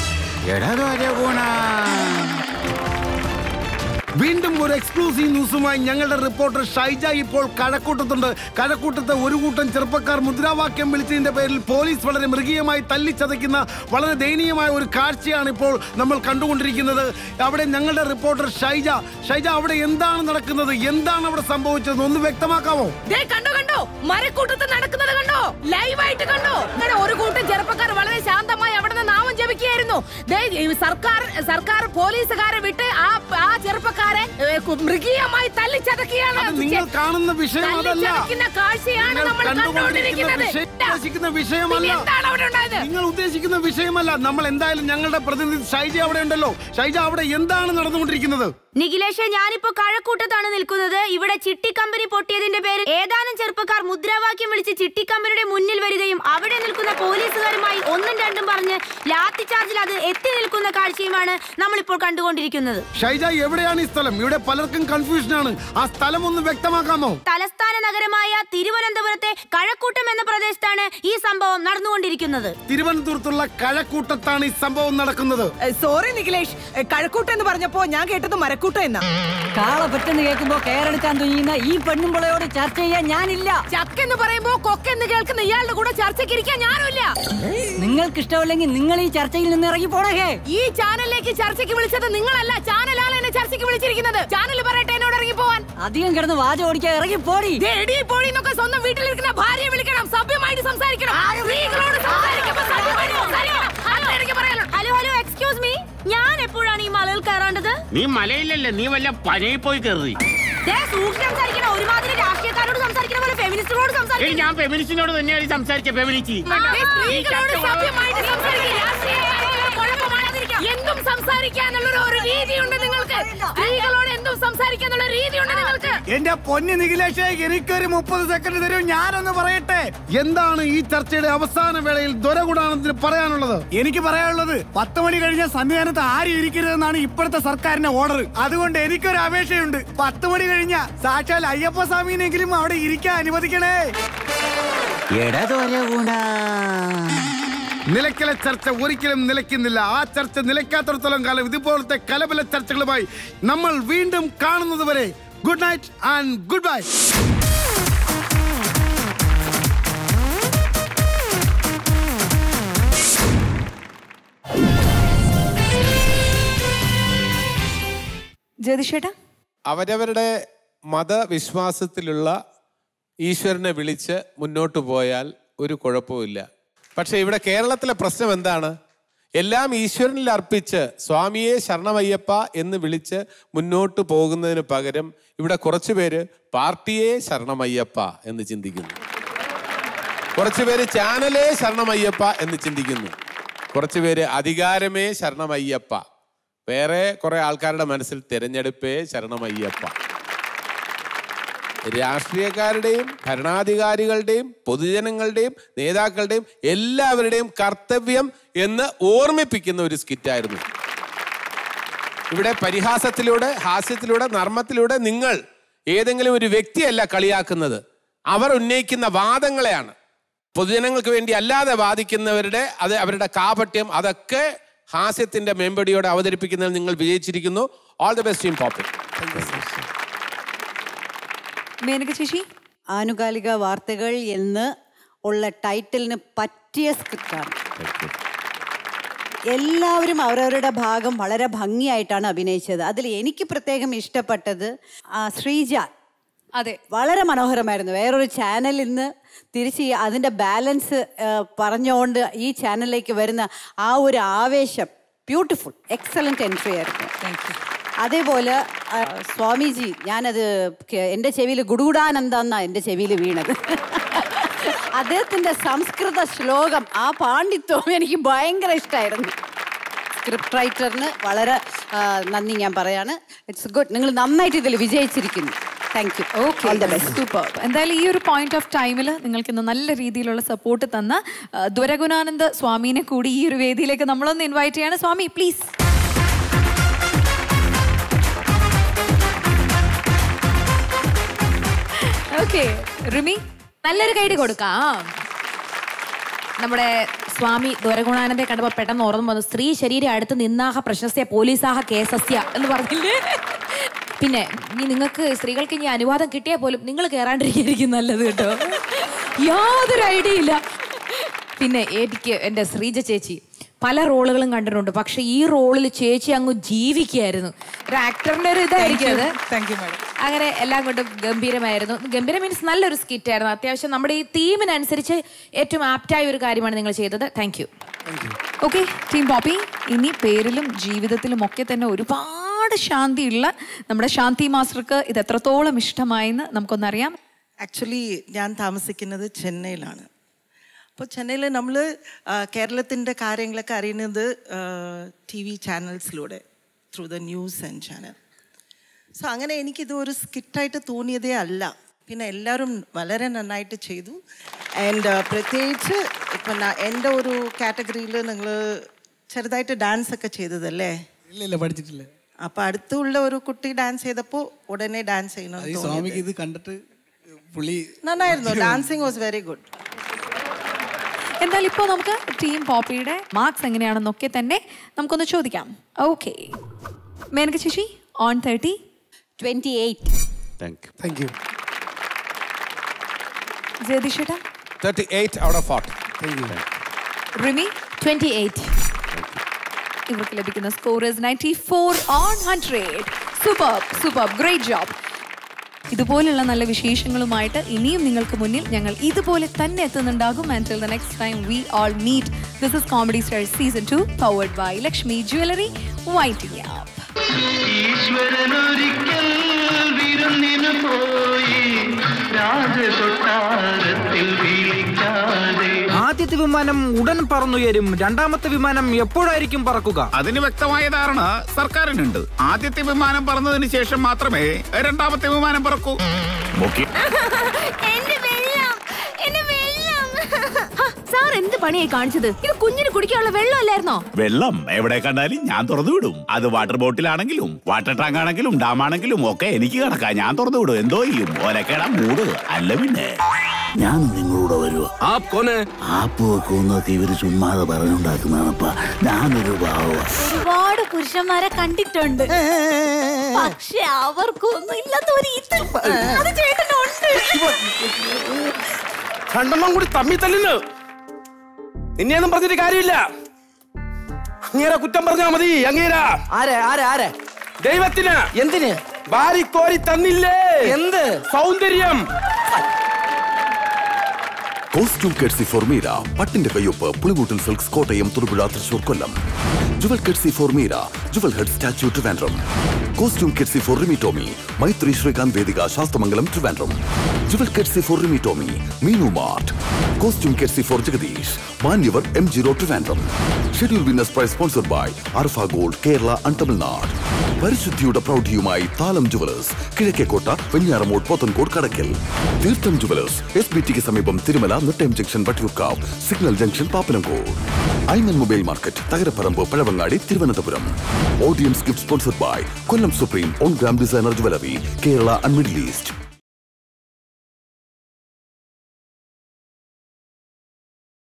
വീണ്ടും ഒരു എക്സ്ക്ലൂസീവ് ന്യൂസുമായി ഞങ്ങളുടെ റിപ്പോർട്ടർ ഷൈജ ഇപ്പോൾ കഴക്കൂട്ടത്തുണ്ട് കഴക്കൂട്ടത്തെ ഒരു കൂട്ടം ചെറുപ്പക്കാർ മുദ്രാവാക്യം വിളിച്ചതിന്റെ പേരിൽ പോലീസ് വളരെ മൃഗീയമായി തല്ലിച്ചതയ്ക്കുന്ന വളരെ ദയനീയമായ ഒരു കാഴ്ചയാണ് ഇപ്പോൾ നമ്മൾ കണ്ടുകൊണ്ടിരിക്കുന്നത് അവിടെ ഞങ്ങളുടെ റിപ്പോർട്ടർ ഷൈജ ഷൈജ അവിടെ എന്താണ് നടക്കുന്നത് എന്താണ് അവിടെ സംഭവിച്ചത് ഒന്ന് വ്യക്തമാക്കാമോ ദേ കണ്ടോ കണ്ടോ മരക്കൂട്ടത്ത് നടക്കുന്നത് കണ്ടോ ലൈവായിട്ട് കണ്ടോ അങ്ങനെ ഒരു കൂട്ടം ചെറുപ്പക്കാർ വളരെ ശാന്തമായി അവിടെ നിന്ന് നാമം ജപിക്കുന്നു കാണിക്കുകയായിരുന്നു ദേ, ഈ സർക്കാർ സർക്കാർ പോലീസുകാരെ വിട്ട് ആ ആ ചെറുപ്പക്കാരെ ഏ, കു- മൃഗീയമായി തല്ലിച്ചതക്കുകയാണ് അത് നിങ്ങൾ കാണുന്ന വിഷയം അതല്ല തല്ലിച്ചതയ്ക്കുന്ന കാഴ്ചയാണ് നിങ്ങൾ നമ്മൾ കണ്ടുകൊണ്ടിരിക്കുന്ന കണ്ടുകൊണ്ടിരിക്കുന്നത് വിഷയം ഉദ്ദേശിക്കുന്ന വിഷയമല്ല പിന്നെ എന്താണ് അവിടെ ഉണ്ടായത് നിങ്ങൾ ഉദ്ദേശിക്കുന്ന വിഷയമല്ല നമ്മൾ എന്തായാലും ഞങ്ങളുടെ പ്രതിനിധി ഷൈജ അവിടെ ഉണ്ടല്ലോ ഷൈജ അവിടെ എന്താണ് നടന്നുകൊണ്ടിരിക്കുന്നത് നിഖിലേഷ് ഞാനിപ്പോ കഴക്കൂട്ടത്താണ് നിൽക്കുന്നത് ഇവിടെ ചിട്ടി കമ്പനി പൊട്ടിയതിന്റെ പേരിൽ ഏതാനും ചെറുപ്പക്കാർ മുദ്രാവാക്യം വിളിച്ച് ചിട്ടി കമ്പനിയുടെ മുന്നിൽ വരികയും അവിടെ നിൽക്കുന്ന പോലീസുകാരുമായി ഒന്നും രണ്ടും പറഞ്ഞ് ലാത്തി ചാർജിൽ അത് എത്തി നിൽക്കുന്ന കാഴ്ചയുമാണ് നമ്മളിപ്പോൾ കണ്ടുകൊണ്ടിരിക്കുന്നത് ഷൈജ എവിടെയാണ് ഈ സ്ഥലം ഇവിടെ പലർക്കും കൺഫ്യൂഷൻ ആണ് ആ സ്ഥലം ഒന്ന് വ്യക്തമാക്കാമോ തലസ്ഥാന നഗരമായ തിരുവനന്തപുരത്തെ കഴക്കൂട്ടം എന്ന പ്രദേശത്താണ് ഈ സംഭവം നടന്നുകൊണ്ടിരിക്കുന്നത് തിരുവനന്തപുരത്തുള്ള കഴക്കൂട്ടത്താണ് ഈ സംഭവം നടക്കുന്നത് സോറി നിഖിലേഷ് ഏ, കഴക്കൂട്ടം എന്ന് പറഞ്ഞപ്പോ ഞാൻ കേട്ടത് മരക്കൂട്ടം എന്നാ കാള പെട്ടെന്ന് കേൾക്കുമ്പോ കയറെടുക്കാൻ തുനിയുന്ന ഈ പെണ്ണുമ്പളയോട് ചർച്ച ചെയ്യാൻ ഞാനില്ല ചക്കെന്ന് പറയുമ്പോ കൊക്കെന്ന് കേൾക്കുന്ന ഇയാളുടെ കൂടെ ചർച്ചയ്ക്ക് ഇരിക്കാൻ ഞാനുമില്ല നിങ്ങൾക്ക് ഇഷ്ടമല്ലെങ്കിൽ നിങ്ങൾ ഈ ചർച്ചയിൽ നിന്ന് ഇറങ്ങി പോണേ ഈ ചാനലിലേക്ക് ചർച്ചയ്ക്ക് വിളിച്ചത് നിങ്ങളല്ല ചാനലാണ് എന്നെ ചർച്ചയ്ക്ക് വിളിച്ചിരിക്കുന്നത് ചാനൽ പറയട്ടെ എന്നോട് ഇറങ്ങി പോവാൻ അധികം കിടന്ന് വാച ഓടിക്കാൻ ഇറങ്ങി പോടി എടി പോടി എന്നൊക്കെ സ്വന്തം വീട്ടിലിരിക്കുന്ന ഭാര്യയെ വിളിക്കണം സഭ്യമായിട്ട് സംസാരിക്കണം സ്ത്രീകളോട് സംസാരിക്കുമ്പോ സഭ്യമായിട്ട് സംസാരിക്കണം അതാണ് എനിക്ക് പറയാനുള്ളത് ഹലോ ഹലോ എക്സ്ക്യൂസ് മീ ഞാൻ എപ്പോഴാണ് ഈ മലയിൽ കയറേണ്ടത് നീ മലയിലല്ലേ നീ വല്ല പനയിൽ പോയി കയറി ദേ, സൂക്ഷിച്ച് സംസാരിക്കണം ഒരുമാതിരി രാഷ്ട്രീയക്കാരോട് സംസാരിക്കുന്ന പോലെ ഫെമിനിസ്റ്റുകളോട് ഏയ് സംസാരിക്കണം ഞാൻ ഫെമിനിസ്റ്റിനോട് തന്നെയാണ് ഈ സംസാരിച്ച ഫെമിനിറ്റി ദേ, സ്ത്രീകളോട് സഭ്യമായിട്ട് സംസാരിക്കുക രാഷ്ട്രീയക്കാരോട് കുഴപ്പമാകാതിരിക്കാം. എന്തും സംസാരിക്കാനുള്ള ഒരു രീതിയുണ്ട് നിങ്ങൾക്ക് സ്ത്രീകളോട് എന്തും സംസാരിക്കാനുള്ള രീതിയുണ്ട് നിങ്ങൾക്ക് എന്റെ പൊന്നു നിഖിലേഷേ എനിക്കൊരു മുപ്പത് സെക്കൻഡ് തരും ഞാനൊന്ന് പറയട്ടെ എന്താണ് ഈ ചർച്ചയുടെ അവസാന വേളയിൽ ദൊരകുടാനത്തിന് പറയാനുള്ളത് എനിക്ക് പറയാനുള്ളത് പത്ത് മണി കഴിഞ്ഞ സന്നിധാനത്ത് ആരും ഇരിക്കരുതെന്നാണ് ഇപ്പോഴത്തെ സർക്കാരിന്റെ ഓർഡർ അതുകൊണ്ട് എനിക്കൊരു അപേക്ഷയുണ്ട് പത്ത് മണി കഴിഞ്ഞ സാക്ഷാൽ അയ്യപ്പ സ്വാമിനെങ്കിലും അവിടെ ഇരിക്കാൻ അനുവദിക്കണേ നിലയ്ക്കലെ ചർച്ച ഒരിക്കലും നിലയ്ക്കുന്നില്ല ആ ചർച്ച നിലയ്ക്കാത്തിടത്തോളം കാലം ഇതുപോലത്തെ കലബല ചർച്ചകളുമായി നമ്മൾ വീണ്ടും കാണുന്നത് വരെ good night and good bye ജ്യോതിഷേട്ടാ അവരവരുടെ മതവിശ്വാസത്തിലുള്ള ഈശ്വരനെ വിളിച്ച് മുന്നോട്ട് പോയാൽ ഒരു കുഴപ്പമില്ല പക്ഷെ ഇവിടെ കേരളത്തിലെ പ്രശ്നം എന്താണ് എല്ലാം ഈശ്വരനിൽ അർപ്പിച്ച് സ്വാമിയെ ശരണമയ്യപ്പ എന്ന് വിളിച്ച് മുന്നോട്ട് പോകുന്നതിന് പകരം ഇവിടെ കുറച്ചു പേര് പാർട്ടിയെ ശരണമയ്യപ്പ എന്ന് ചിന്തിക്കുന്നു കുറച്ചു പേര് ചാനലേ ശരണമയ്യപ്പ എന്ന് ചിന്തിക്കുന്നു കുറച്ചു പേര് അധികാരമേ ശരണമയ്യപ്പ വേറെ കുറെ ആൾക്കാരുടെ മനസ്സിൽ തിരഞ്ഞെടുപ്പേ ശരണമയ്യപ്പ രാഷ്ട്രീയക്കാരുടെയും ഭരണാധികാരികളുടെയും പൊതുജനങ്ങളുടെയും നേതാക്കളുടെയും എല്ലാവരുടെയും കർത്തവ്യം എന്ന് ഓർമ്മിപ്പിക്കുന്ന ഒരു സ്കിറ്റായിരുന്നു ഇവിടെ പരിഹാസത്തിലൂടെ ഹാസ്യത്തിലൂടെ നർമ്മത്തിലൂടെ നിങ്ങൾ ഏതെങ്കിലും ഒരു വ്യക്തിയല്ല കളിയാക്കുന്നത് അവർ ഉന്നയിക്കുന്ന വാദങ്ങളെയാണ് പൊതുജനങ്ങൾക്ക് വേണ്ടി അല്ലാതെ വാദിക്കുന്നവരുടെ അത് അവരുടെ കാപട്യം അതൊക്കെ ഹാസ്യത്തിന്റെ മേമ്പടിയോടെ അവതരിപ്പിക്കുന്നതിൽ നിങ്ങൾ വിജയിച്ചിരിക്കുന്നു ഓൾ ദി ബെസ്റ്റ് ടീം പോപ്പിൽ മേനക ചേച്ചി ആനുകാലിക വാർത്തകൾ എന്ന് ഉള്ള ടൈറ്റിലിന് പറ്റിയ സ്ക്രിപ്റ്റാണ് എല്ലാവരും അവരവരുടെ ഭാഗം വളരെ ഭംഗിയായിട്ടാണ് അഭിനയിച്ചത് അതിൽ എനിക്ക് പ്രത്യേകം ഇഷ്ടപ്പെട്ടത് ആ, ശ്രീജ അതെ വളരെ മനോഹരമായിരുന്നു വേറൊരു ചാനലിൽ നിന്ന് തിരിച്ച് ഈ അതിൻ്റെ ബാലൻസ് പറഞ്ഞുകൊണ്ട് ഈ ചാനലിലേക്ക് വരുന്ന ആ ഒരു ആവേശം ബ്യൂട്ടിഫുൾ എക്സലന്റ് എൻട്രി ആയിരുന്നു അതേപോലെ ആ, സ്വാമിജി ഞാനത് കെ- എൻ്റെ ചെവിയിൽ ഗുഡുഗുഡാനന്ദ എൻ്റെ ചെവിയിൽ വീണത് അദ്ദേഹത്തിൻ്റെ സംസ്കൃത ശ്ലോകം ആ പാണ്ഡിത്വം എനിക്ക് ഭയങ്കര ഇഷ്ടമായിരുന്നു സ്ക്രിപ്റ്റ് റൈറ്ററിന് വളരെ ആ, നന്ദി ഞാൻ പറയാണ് ഇറ്റ്സ് ഗുഡ് നിങ്ങൾ നന്നായിട്ട് ഇതിൽ വിജയിച്ചിരിക്കുന്നു thank you all the best super എന്തായാലും ഈ ഒരു പോയിന്റ് ഓഫ് ടൈമിൽ നിങ്ങൾക്ക് ഇന്ന് നല്ല രീതിയിലുള്ള സപ്പോർട്ട് തന്ന ആ, ദ്വരഗുണാനന്ദ സ്വാമിനെ കൂടി ഈ ഒരു വേദിയിലേക്ക് നമ്മളൊന്ന് ഇൻവൈറ്റ് ചെയ്യാണ് സ്വാമി പ്ലീസ് ഓക്കെ റിമി നല്ലൊരു കൈഡി കൊടുക്കാം നമ്മുടെ സ്വാമി ദ്വരഗുണാനന്ദെ കണ്ടപ്പോ പെട്ടെന്ന് ഓർമ്മ വന്നു സ്ത്രീ ശരീരം അടുത്ത് നിന്നാഹ പ്രശസ്യ പോലീസാഹ കേസസ്യ എന്ന് പറഞ്ഞില്ലേ പിന്നെ ഇനി നിങ്ങൾക്ക് സ്ത്രീകൾക്ക് ഇനി അനുവാദം കിട്ടിയാൽ പോലും നിങ്ങൾ കയറാണ്ടിരിക്കും നല്ലത് കേട്ടോ യാതൊരു ഐഡിയ ഇല്ല പിന്നെ എനിക്ക് എൻ്റെ ശ്രീജ ചേച്ചി പല റോളുകളും കണ്ടിട്ടുണ്ട് പക്ഷെ ഈ റോളിൽ ചേച്ചി അങ്ങ് ജീവിക്കുകയായിരുന്നു ഒരു ആക്ടറിന്റെ ഒരു ഇതായിരിക്കും അത് താങ്ക് യു മാഡം അങ്ങനെ എല്ലാം കൊണ്ടും ഗംഭീരമായിരുന്നു ഗംഭീരം മീൻസ് നല്ലൊരു സ്കിറ്റ് ആയിരുന്നു അത്യാവശ്യം നമ്മുടെ ഈ തീമിനനുസരിച്ച് ഏറ്റവും ആപ്റ്റായ ഒരു കാര്യമാണ് നിങ്ങൾ ചെയ്തത് thank you okay team Poppy ഇനി പേരിലും ജീവിതത്തിലും ഒക്കെ തന്നെ ഒരുപാട് ശാന്തിയുള്ള നമ്മുടെ ശാന്തി മാസ്റ്റർക്ക് ഇത് എത്രത്തോളം ഇഷ്ടമായെന്ന് നമുക്കൊന്നറിയാം ആക്ച്വലി ഞാൻ താമസിക്കുന്നത് ചെന്നൈയിലാണ് അപ്പോൾ ചെന്നൈയിൽ നമ്മൾ കേരളത്തിൻ്റെ കാര്യങ്ങളൊക്കെ അറിയുന്നത് ടി വി ചാനൽസിലൂടെ through the news and channel so അങ്ങനെ എനിക്കിത് ഒരു സ്കിറ്റായിട്ട് തോന്നിയതേ അല്ല പിന്നെ എല്ലാവരും വളരെ നന്നായിട്ട് ചെയ്തു ആൻഡ് പ്രത്യേകിച്ച് ഇപ്പം എൻ്റെ ഒരു കാറ്റഗറിയിൽ നിങ്ങൾ ചെറുതായിട്ട് ഡാൻസ് ഒക്കെ ചെയ്തതല്ലേ ഇല്ല ഇല്ല പഠിച്ചിട്ടില്ല അപ്പം അടുത്തുള്ള ഒരു കുട്ടി ഡാൻസ് ചെയ്തപ്പോൾ ഉടനെ ഡാൻസ് അത് ഈ ചെയ്യണം സ്വാമിക്ക് ഇത് കണ്ടിട്ട് പുള്ളി നന്നായിരുന്നു ഡാൻസിങ് വാസ് വെരി ഗുഡ് എന്തായാലും ഇപ്പോൾ നമുക്ക് ടീം പോപ്പിയുടെ മാർക്സ് എങ്ങനെയാണെന്നൊക്കെ തന്നെ നമുക്കൊന്ന് ചോദിക്കാം ഓക്കെ മേനക ചേച്ചി on thirty twenty eight thank you thank you ജയതിഷേട്ടാ thirty eight out of forty thank you Rimi twenty eight ഇവർക്ക് ലഭിക്കുന്ന score is ninety four on hundred super super great job ഇതുപോലുള്ള നല്ല വിശേഷങ്ങളുമായിട്ട് ഇനിയും നിങ്ങൾക്ക് മുന്നിൽ ഞങ്ങൾ ഇതുപോലെ തന്നെ എത്തുന്നുണ്ടാകും and the next time we all meet this is comedy star season two powered by Lakshmi jewellery waiting app ഈശ്വരനൊരിക്കൽ വിരുന്നിനു പോയി രാജകൊട്ടാരത്തിൽ വിളിക്കാതെ ആദ്യത്തെ വിമാനം ഉടൻ പറന്നുയരും രണ്ടാമത്തെ വിമാനം എപ്പോഴായിരിക്കും പറക്കുക അതിന് വ്യക്തമായ ധാരണ സർക്കാരിനുണ്ട് ആദ്യത്തെ വിമാനം പറന്നതിന് ശേഷം മാത്രമേ രണ്ടാമത്തെ വിമാനം പറക്കൂ ഓക്കെ എന്റെ വെള്ളം എന്റെ വെള്ളം സാർ എന്ത് പണിയായി കാണിച്ചത് ഇത് കുഞ്ഞിന് കുടിക്കാനുള്ള വെള്ളമല്ലായിരുന്നോ വെള്ളം എവിടെ കണ്ടാലും ഞാൻ തുറന്നു വിടും അത് വാട്ടർ ബോട്ടിലാണെങ്കിലും വാട്ടർ ടാങ്ക് ആണെങ്കിലും ഡാം ആണെങ്കിലും ഒക്കെ എനിക്ക് കിടക്കാം ഞാൻ തുറന്നു വിടും എന്തോ ചെയ്യും ഒലക്കേടാ മൂട് അല്ല പിന്നെ ഞാൻ നിങ്ങളൂടെ വരുവോ ആപ്പ് വെക്കുന്നൊക്കെ ഇവര് ചുമ്മാതെ പറഞ്ഞുണ്ടാക്കുന്നതാണപ്പാ ഞാനൊരു ഭാവ ഒരുപാട് പുരുഷന്മാരെ കണ്ടിട്ടുണ്ട് പക്ഷെ അവർക്കൊന്നും ഇല്ലാത്ത ഒരു ഇത് അത് ചേട്ടനുണ്ട് രണ്ടെണ്ണം കൂടി തമ്മി തല്ലുന്നു നിന്നെയൊന്നും പറഞ്ഞിട്ട് കാര്യമില്ല അങ്ങേരെ കുറ്റം പറഞ്ഞാ മതി അങ്ങേരാ ആരെ ആരെ ആരെ ദൈവത്തിന് എന്തിന് വാരിക്കോരി തന്നില്ലേ എന്ത് സൗന്ദര്യം കോസ്റ്റ്യൂം കെഡ്സി ഫോർമീര പട്ടിന്റെ കയ്യൊപ്പ് Pulikoottil silks Kottayam Thodupuzha Thrissur Kollam jewel courtesy ഫോർമീര jewel head statue Trivandrum costume courtesy for Rimi Tomy Maithri Sreekanth Vedika Sasthamangalam Trivandrum jewel courtesy for Rimi Tomy Meenu mart costume courtesy for Jagadeesh Manyavar M ജീറോ Trivandrum schedule winners prize sponsored by Arfa gold Kerala and Tamil Nadu പരിശുദ്ധിയുടെ പ്രൗഢിയുമായി Thalam jewellers Kizhakkekotta Venjaramoodu Pothencode Kadakkal Theertham jewellers S B ടിക്ക് സമീപം Thirumala Nettayam junction Vattiyoorkavu signal junction Pappanamcode Aiman mobile market Thakaraparambu Pazhavangadi Thiruvananthapuram audience gift sponsored by Kollam supreme one gram designer jewellery Kerala and middle east